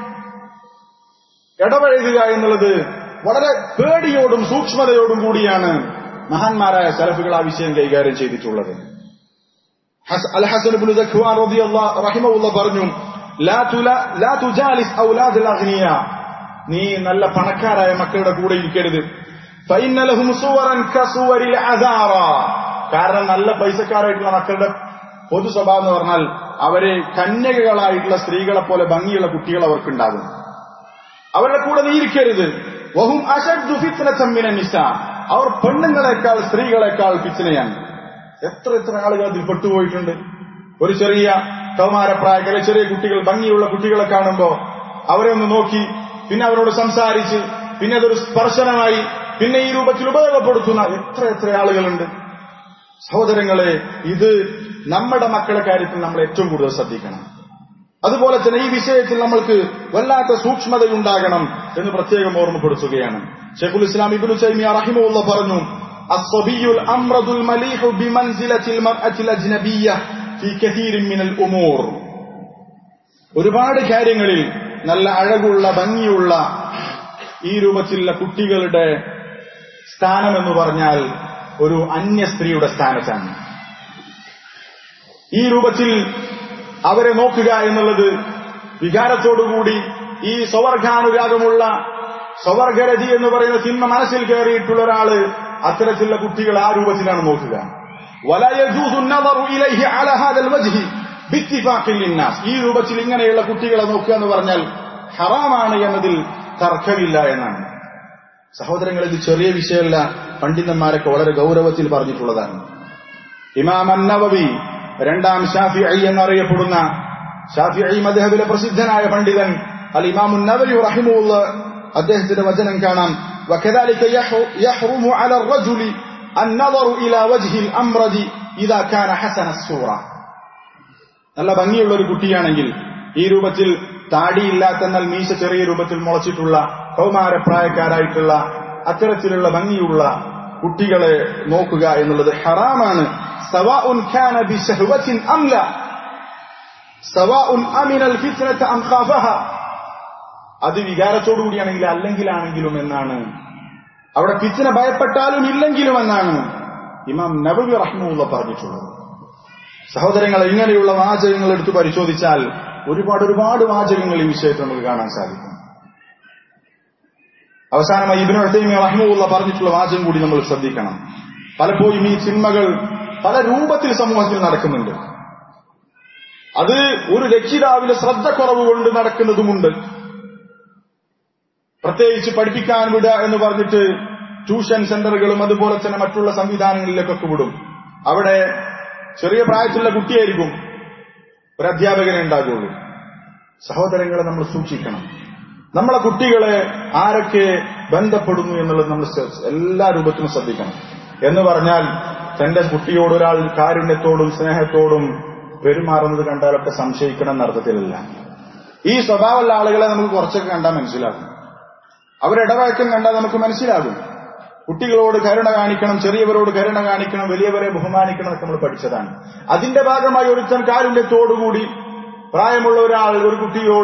ഇടപഴകുക എന്നുള്ളത് വളരെ പേടിയോടും സൂക്ഷ്മതയോടും കൂടിയാണ് മഹാന്മാരായ സലഫുകൾ ആ വിഷയം കൈകാര്യം ചെയ്തിട്ടുള്ളത് അൽ ഹസൻ റഹിമുള്ള പറഞ്ഞു ലാ തുജാലിസ് ഔലാദുൽ അഗ്നിയ നീ നല്ല പണക്കാരായ മക്കളുടെ കൂടെ ഇരിക്കരുത് ഫൈനലഹും സുവറൻ കസുവരിൽ അദാറ കാരണം നല്ല പൈസക്കാരായിട്ടുള്ള മക്കളുടെ പൊതു സ്വഭാവം എന്ന് പറഞ്ഞാൽ അവരെ കന്യകകളായിട്ടുള്ള സ്ത്രീകളെ പോലെ ഭംഗിയുള്ള കുട്ടികൾ അവർക്കുണ്ടാകും അവരുടെ കൂടെ നീ ഇരിക്കരുത് വഹും അഷദ്ദു ഫിത്നതമ്മിന നിസ അവർ പെണ്ണുങ്ങളെക്കാൾ സ്ത്രീകളെക്കാൾ ഫിത്നയാണ് എത്ര എത്ര ആളുകൾ അതിൽ പെട്ടുപോയിട്ടുണ്ട് ഒരു ചെറിയ കൗമാരപ്രായക്കാരെ ചെറിയ കുട്ടികൾ ഭംഗിയുള്ള കുട്ടികളെ കാണുമ്പോ അവരെ ഒന്ന് നോക്കി പിന്നെ അവരോട് സംസാരിച്ച് പിന്നെ അതൊരു സ്പർശനമായി പിന്നെ ഈ രൂപത്തിൽ ഉപയോഗപ്പെടുത്തുന്ന എത്ര എത്ര ആളുകളുണ്ട് സഹോദരങ്ങളെ ഇത് നമ്മുടെ മക്കളുടെ കാര്യത്തിൽ നമ്മൾ ഏറ്റവും കൂടുതൽ ശ്രദ്ധിക്കണം അതുപോലെ തന്നെ ഈ വിഷയത്തിൽ നമ്മൾക്ക് വല്ലാത്ത സൂക്ഷ്മതയുണ്ടാകണം എന്ന് പ്രത്യേകം ഓർമ്മപ്പെടുത്തുകയാണ് ഷെഖുൽ ഇസ്ലാം ഇബിനു ചൈമിയ റഹിമുള്ള പറഞ്ഞു അസ്വബിയുൽ അമ്രദുൽ മലീഹു ബിമൻസിലത്തിൽ മർഅത്തിൽ അജ്നബിയ്യ ഫീ കഥീരിൻ മിനൽ ഉമൂർ ഒരുപാട് കാര്യങ്ങളിൽ നല്ല അഴകുള്ള ഭംഗിയുള്ള ഈ രൂപത്തിലുള്ള കുട്ടികളുടെ സ്ഥാനം എന്ന് പറഞ്ഞാൽ ഒരു അന്യ സ്ത്രീയുടെ സ്ഥാനത്താണ് ഈ രൂപത്തിൽ അവരെ നോക്കുക എന്നുള്ളത് വികാരത്തോടുകൂടി ഈ സ്വവർഗാനുരാഗമുള്ള സ്വവർഗരതി എന്ന് പറയുന്ന സിനിമ മനസ്സിൽ കയറിയിട്ടുള്ള ഒരാള് അത്തരത്തിലുള്ള കുട്ടികൾ ആ രൂപത്തിലാണ് നോക്കുക ഈ രൂപത്തിൽ ഇങ്ങനെയുള്ള കുട്ടികളെ നോക്കുക എന്ന് പറഞ്ഞാൽ ഹറാമാണ് എന്നതിൽ തർക്കമില്ല എന്നാണ് സഹോദരങ്ങൾ ഇത് ചെറിയ വിഷയമല്ല പണ്ഡിതന്മാരൊക്കെ വളരെ ഗൗരവത്തിൽ പറഞ്ഞിട്ടുള്ളതാണ് ഇമാം അന്നവവി രണ്ടാം ഷാഫി ഐ എന്നറിയപ്പെടുന്ന ഷാഫി ഐ മദ്ഹബിലെ പ്രസിദ്ധനായ പണ്ഡിതൻ അൽ ഇമാമുൻ നവവി റഹിമുള്ള അദ്ദേഹത്തിന്റെ വചനം കാണാം وكذلك يحرم على الرجل النظر إلى وجه الأمرد إذا كان حسن الصورة നല്ല ഭംഗിയുള്ള ഒരു കുട്ടിയാണെങ്കിൽ ഈ രൂപത്തിൽ താടിയില്ലാത്ത എന്നാൽ മീശ ചെറിയ രൂപത്തിൽ മുളച്ചിട്ടുള്ള കൗമാരപ്രായക്കാരായിട്ടുള്ള അത്തരത്തിലുള്ള ഭംഗിയുള്ള കുട്ടികളെ നോക്കുക എന്നുള്ളത് ഹറാമാണ് സവാഉൻ ഖാന ബിശഹ്വത്തിൻ അംല സവാഉൻ അമിനൽ ഫിത്നത അം ഖാഫഹ അത് വികാരത്തോടുകൂടിയാണെങ്കിൽ അല്ലെങ്കിലാണെങ്കിലും എന്നാണ് അവിടെ ഫിത്ന ഭയപ്പെട്ടാലും ഇല്ലെങ്കിലും എന്നാണ് ഇമാം നബവി റഹ്മുള്ള പറഞ്ഞിട്ടുള്ളത് സഹോദരങ്ങൾ ഇങ്ങനെയുള്ള വാചകങ്ങൾ എടുത്ത് പരിശോധിച്ചാൽ ഒരുപാട് ഒരുപാട് വാചകങ്ങൾ ഈ വിഷയത്തിൽ നമുക്ക് കാണാൻ സാധിക്കും അവസാനമായി ഇബിനു അത്തൈമി റഹ്മുള്ള പറഞ്ഞിട്ടുള്ള വാചകം കൂടി നമ്മൾ ശ്രദ്ധിക്കണം പലപ്പോഴും ഈ സിനിമകൾ പല രൂപത്തിൽ സമൂഹത്തിൽ നടക്കുന്നുണ്ട് അത് ഒരു രക്ഷിതാവിലെ ശ്രദ്ധക്കുറവ് കൊണ്ട് നടക്കുന്നതുമുണ്ട് പ്രത്യേകിച്ച് പഠിപ്പിക്കാൻ വിടുക എന്ന് പറഞ്ഞിട്ട് ട്യൂഷൻ സെന്ററുകളും അതുപോലെ തന്നെ മറ്റുള്ള സംവിധാനങ്ങളിലേക്കൊക്കെ വിടും അവിടെ ചെറിയ പ്രായത്തിലുള്ള കുട്ടിയായിരിക്കും ഒരു അധ്യാപകനെ ഉണ്ടാകുള്ളൂ സഹോദരങ്ങളെ നമ്മൾ സൂക്ഷിക്കണം നമ്മളെ കുട്ടികളെ ആരൊക്കെ ബന്ധപ്പെടുന്നു എന്നുള്ളത് നമ്മൾ എല്ലാ രൂപത്തിലും ശ്രദ്ധിക്കണം എന്ന് പറഞ്ഞാൽ തന്റെ കുട്ടിയോട് ഒരാൾ കാരുണ്യത്തോടും സ്നേഹത്തോടും പെരുമാറുന്നത് കണ്ടാലൊക്കെ സംശയിക്കണം എന്ന അർത്ഥത്തിലല്ല ഈ സ്വഭാവമുള്ള ആളുകളെ നമുക്ക് കുറച്ചൊക്കെ കണ്ടാൽ മനസ്സിലാകും അവരിടവഴക്കം കണ്ടാൽ നമുക്ക് മനസ്സിലാകും കുട്ടികളോട് കരുണ കാണിക്കണം ചെറിയവരോട് കരുണ കാണിക്കണം വലിയവരെ ബഹുമാനിക്കണം എന്നൊക്കെ നമ്മൾ പഠിച്ചതാണ് അതിന്റെ ഭാഗമായി ഒരുത്തൻ കാരുണ്യത്തോടുകൂടി പ്രായമുള്ള ഒരാൾ ഒരു കുട്ടിയോട്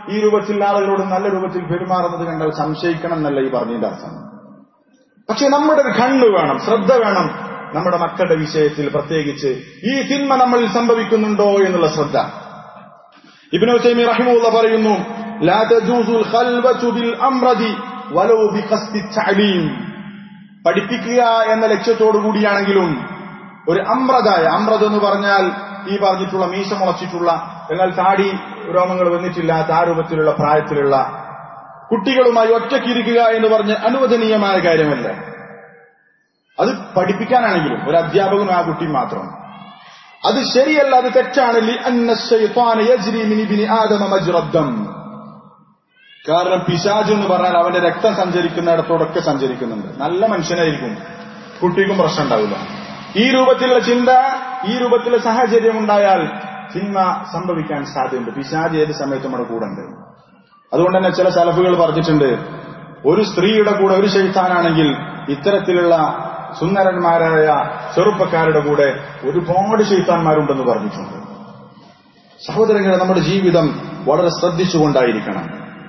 ഈ രൂപത്തിൽ ആളുകളോട് നല്ല രൂപത്തിൽ പെരുമാറുന്നത് കണ്ടാൽ സംശയിക്കണം എന്നല്ല ഈ പറഞ്ഞതിന്റെ അർത്ഥം പക്ഷെ നമ്മുടെ ഒരു കണ്ണ് വേണം ശ്രദ്ധ വേണം നമ്മുടെ മക്കളുടെ വിഷയത്തിൽ പ്രത്യേകിച്ച് ഈ തിന്മ നമ്മളിൽ സംഭവിക്കുന്നുണ്ടോ എന്നുള്ള ശ്രദ്ധ ഇബ്നു തൈമി റഹിമുള്ള പറയുന്നു ലാ തജൂസുൽ ഖൽവതു ബിൽ അംറദി വലൗ ബിഖസ്ദി തഅലീം പഠിപ്പിക്കുക എന്ന ലക്ഷ്യത്തോടു കൂടിയാണെങ്കിലും ഒരു അമ്രതായ അമ്രത് എന്ന് പറഞ്ഞാൽ ഈ പറഞ്ഞിട്ടുള്ള മീശ മുളച്ചിട്ടുള്ള എന്നാൽ താടി രോമങ്ങൾ വന്നിട്ടില്ലാത്ത ആ രൂപത്തിലുള്ള പ്രായത്തിലുള്ള കുട്ടികളുമായി ഒറ്റക്കിരിക്കുക എന്ന് പറഞ്ഞ് അനുവദനീയമായ കാര്യമല്ല അത് പഠിപ്പിക്കാനാണെങ്കിലും ഒരു അധ്യാപകനും ആ കുട്ടി മാത്രം അത് ശരിയല്ല അത് തെറ്റാണ് ലി അന്ന ശൈത്വാന യജ്രി മിൻ ഇബ്നി ആദമ മജ്റദ്ദം കാരണം പിശാജ് എന്ന് പറഞ്ഞാൽ അവന്റെ രക്തം സഞ്ചരിക്കുന്നിടത്തോടൊക്കെ സഞ്ചരിക്കുന്നുണ്ട് നല്ല മനുഷ്യനായിരിക്കും കുട്ടിക്കും പ്രശ്നം ഉണ്ടാവില്ല ഈ രൂപത്തിലുള്ള ചിന്ത ഈ രൂപത്തിലുള്ള സാഹചര്യം ഉണ്ടായാൽ തിന്മ സംഭവിക്കാൻ സാധ്യതയുണ്ട് പിശാജ് ഏത് സമയത്തും നമ്മുടെ കൂടെ ഉണ്ട് അതുകൊണ്ട് തന്നെ ചില സലഫുകൾ പറഞ്ഞിട്ടുണ്ട് ഒരു സ്ത്രീയുടെ കൂടെ ഒരു ശൈത്താനാണെങ്കിൽ ഇത്തരത്തിലുള്ള സുന്ദരന്മാരായ ചെറുപ്പക്കാരുടെ കൂടെ ഒരുപാട് ശൈത്താന്മാരുണ്ടെന്ന് പറഞ്ഞിട്ടുണ്ട് സഹോദരങ്ങളെ നമ്മുടെ ജീവിതം വളരെ ശ്രദ്ധിച്ചുകൊണ്ടായിരിക്കണം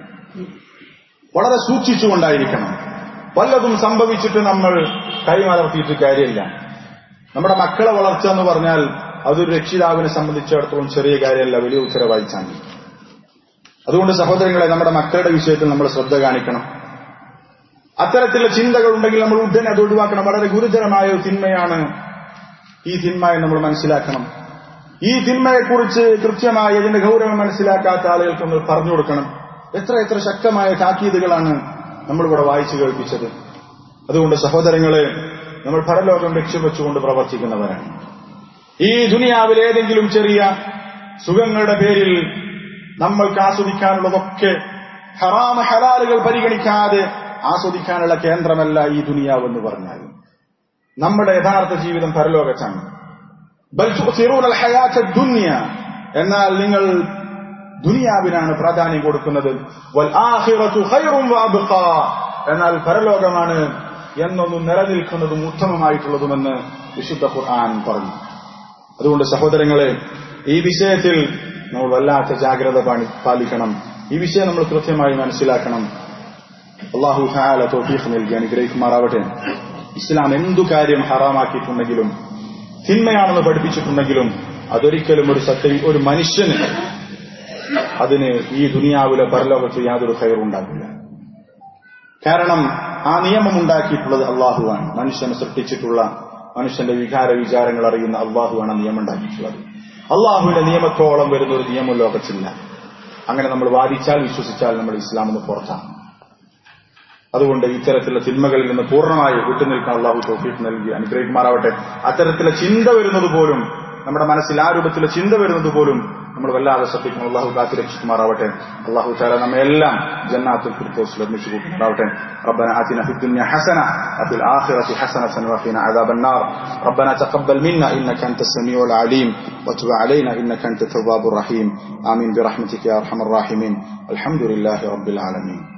വളരെ സൂക്ഷിച്ചുകൊണ്ടായിരിക്കണം വല്ലതും സംഭവിച്ചിട്ട് നമ്മൾ കൈമലർത്തിയിട്ട് കാര്യമില്ല നമ്മുടെ മക്കളെ വളർച്ച എന്ന് പറഞ്ഞാൽ അതൊരു രക്ഷിതാവിനെ സംബന്ധിച്ചിടത്തോളം ചെറിയ കാര്യമല്ല വലിയ ഉത്തരവാദിച്ചാണ് അതുകൊണ്ട് സഹോദരങ്ങളെ നമ്മുടെ മക്കളുടെ വിഷയത്തിൽ നമ്മൾ ശ്രദ്ധ കാണിക്കണം അത്തരത്തിലുള്ള ചിന്തകൾ ഉണ്ടെങ്കിൽ നമ്മൾ ഉടനെ അത് ഒഴിവാക്കണം വളരെ ഗുരുതരമായ ഒരു തിന്മയാണ് ഈ തിന്മ എന്ന് നമ്മൾ മനസ്സിലാക്കണം ഈ തിന്മയെക്കുറിച്ച് കൃത്യമായി ഇതിന്റെ ഗൗരവം മനസ്സിലാക്കാത്ത ആളുകൾക്ക് നമ്മൾ പറഞ്ഞു കൊടുക്കണം എത്ര എത്ര ശക്തമായ താക്കീതുകളാണ് നമ്മളിവിടെ വായിച്ചു കേൾപ്പിച്ചത് അതുകൊണ്ട് സഹോദരങ്ങളെ നമ്മൾ പരലോകം ലക്ഷ്യം വെച്ചുകൊണ്ട് പ്രവർത്തിക്കുന്നവരാണ് ഈ ദുനിയാവിൽ ഏതെങ്കിലും ചെറിയ സുഖങ്ങളുടെ പേരിൽ നമ്മൾക്ക് ആസ്വദിക്കാനുള്ളതൊക്കെ ഹറാമ ഹലാലുകൾ പരിഗണിക്കാതെ ആസ്വദിക്കാനുള്ള കേന്ദ്രമല്ല ഈ ദുനിയാവ് എന്ന് പറഞ്ഞാൽ നമ്മുടെ യഥാർത്ഥ ജീവിതം പരലോകത്താണ് ബൽ തുസിറൂന അൽ ഹയാത്ത ദുനിയ എന്നാൽ നിങ്ങൾ ദുനിയാവിനാണ് പ്രാധാന്യം കൊടുക്കുന്നത് വൽ ആഖിറതു ഖൈറും വഅബ്ഖാ എന്നാൽ പരലോകമാണ് എന്നൊന്നും നിലനിൽക്കുന്നതും ഉത്തമമായിട്ടുള്ളതുമെന്ന് വിശുദ്ധ ഖുർആൻ പറഞ്ഞു അതുകൊണ്ട് സഹോദരങ്ങളെ ഈ വിഷയത്തിൽ നമ്മൾ വല്ലാത്ത ജാഗ്രത പാണി- പാലിക്കണം ഈ വിഷയം നമ്മൾ കൃത്യമായി മനസ്സിലാക്കണം അള്ളാഹു ഖാല തോഫീഖ് നൽകി അനുഗ്രഹിക്കുമാറാവട്ടെ ഇസ്ലാം എന്തു കാര്യം ഹറാമാക്കിയിട്ടുണ്ടെങ്കിലും തിന്മയാണെന്ന് പഠിപ്പിച്ചിട്ടുണ്ടെങ്കിലും അതൊരിക്കലും ഒരു സത്യ ഒരു മനുഷ്യന് അതിന് ഈ ദുനിയാവിലെ പരലോകത്ത് യാതൊരു ഹയറുണ്ടാകില്ല കാരണം ആ നിയമം ഉണ്ടാക്കിയിട്ടുള്ളത് അള്ളാഹുവാണ് മനുഷ്യനെ സൃഷ്ടിച്ചിട്ടുള്ള മനുഷ്യന്റെ വികാര വിചാരങ്ങൾ അറിയുന്ന അള്ളാഹുവാണ് ആ നിയമം ഉണ്ടാക്കിയിട്ടുള്ളത് അള്ളാഹുവിന്റെ നിയമത്തോളം വരുന്ന ഒരു നിയമം ലോകത്തില്ല അങ്ങനെ നമ്മൾ വാദിച്ചാൽ വിശ്വസിച്ചാൽ നമ്മൾ ഇസ്ലാമിന് പുറത്താണ് അതുകൊണ്ട് ഇത്തരത്തിലുള്ള തിന്മകളിൽ നിന്ന് പൂർണ്ണമായി വിട്ടുനിൽക്കാൻ അള്ളാഹു തോഫീഫ് നൽകി അനുഗ്രഹിക്കുമാറാവട്ടെ അത്തരത്തിലുള്ള ചിന്ത വരുന്നത് പോലും നമ്മുടെ മനസ്സിൽ ആ രൂപത്തിലുള്ള ചിന്ത വരുന്നത് പോലും നമ്മൾ വല്ലാതെ ശ്രദ്ധിക്കണം അള്ളാഹു കാത്തു രക്ഷിക്കുമാറാവട്ടെ അള്ളാഹു താല നമ്മെല്ലാം ജന്നാത്തുൽ ഫിർദൗസിൽ നിർമ്മിച്ചു കൂട്ടുമാറാവട്ടെ ربنا آتنا في الدنيا حسنة وفي الآخرة حسنة وقنا عذاب النار ربنا تقبل منا إنك أنت السميع العليم وتب علينا إنك أنت التواب الرحيم آمين برحمتك يا أرحم الراحمين الحمد لله رب العالمين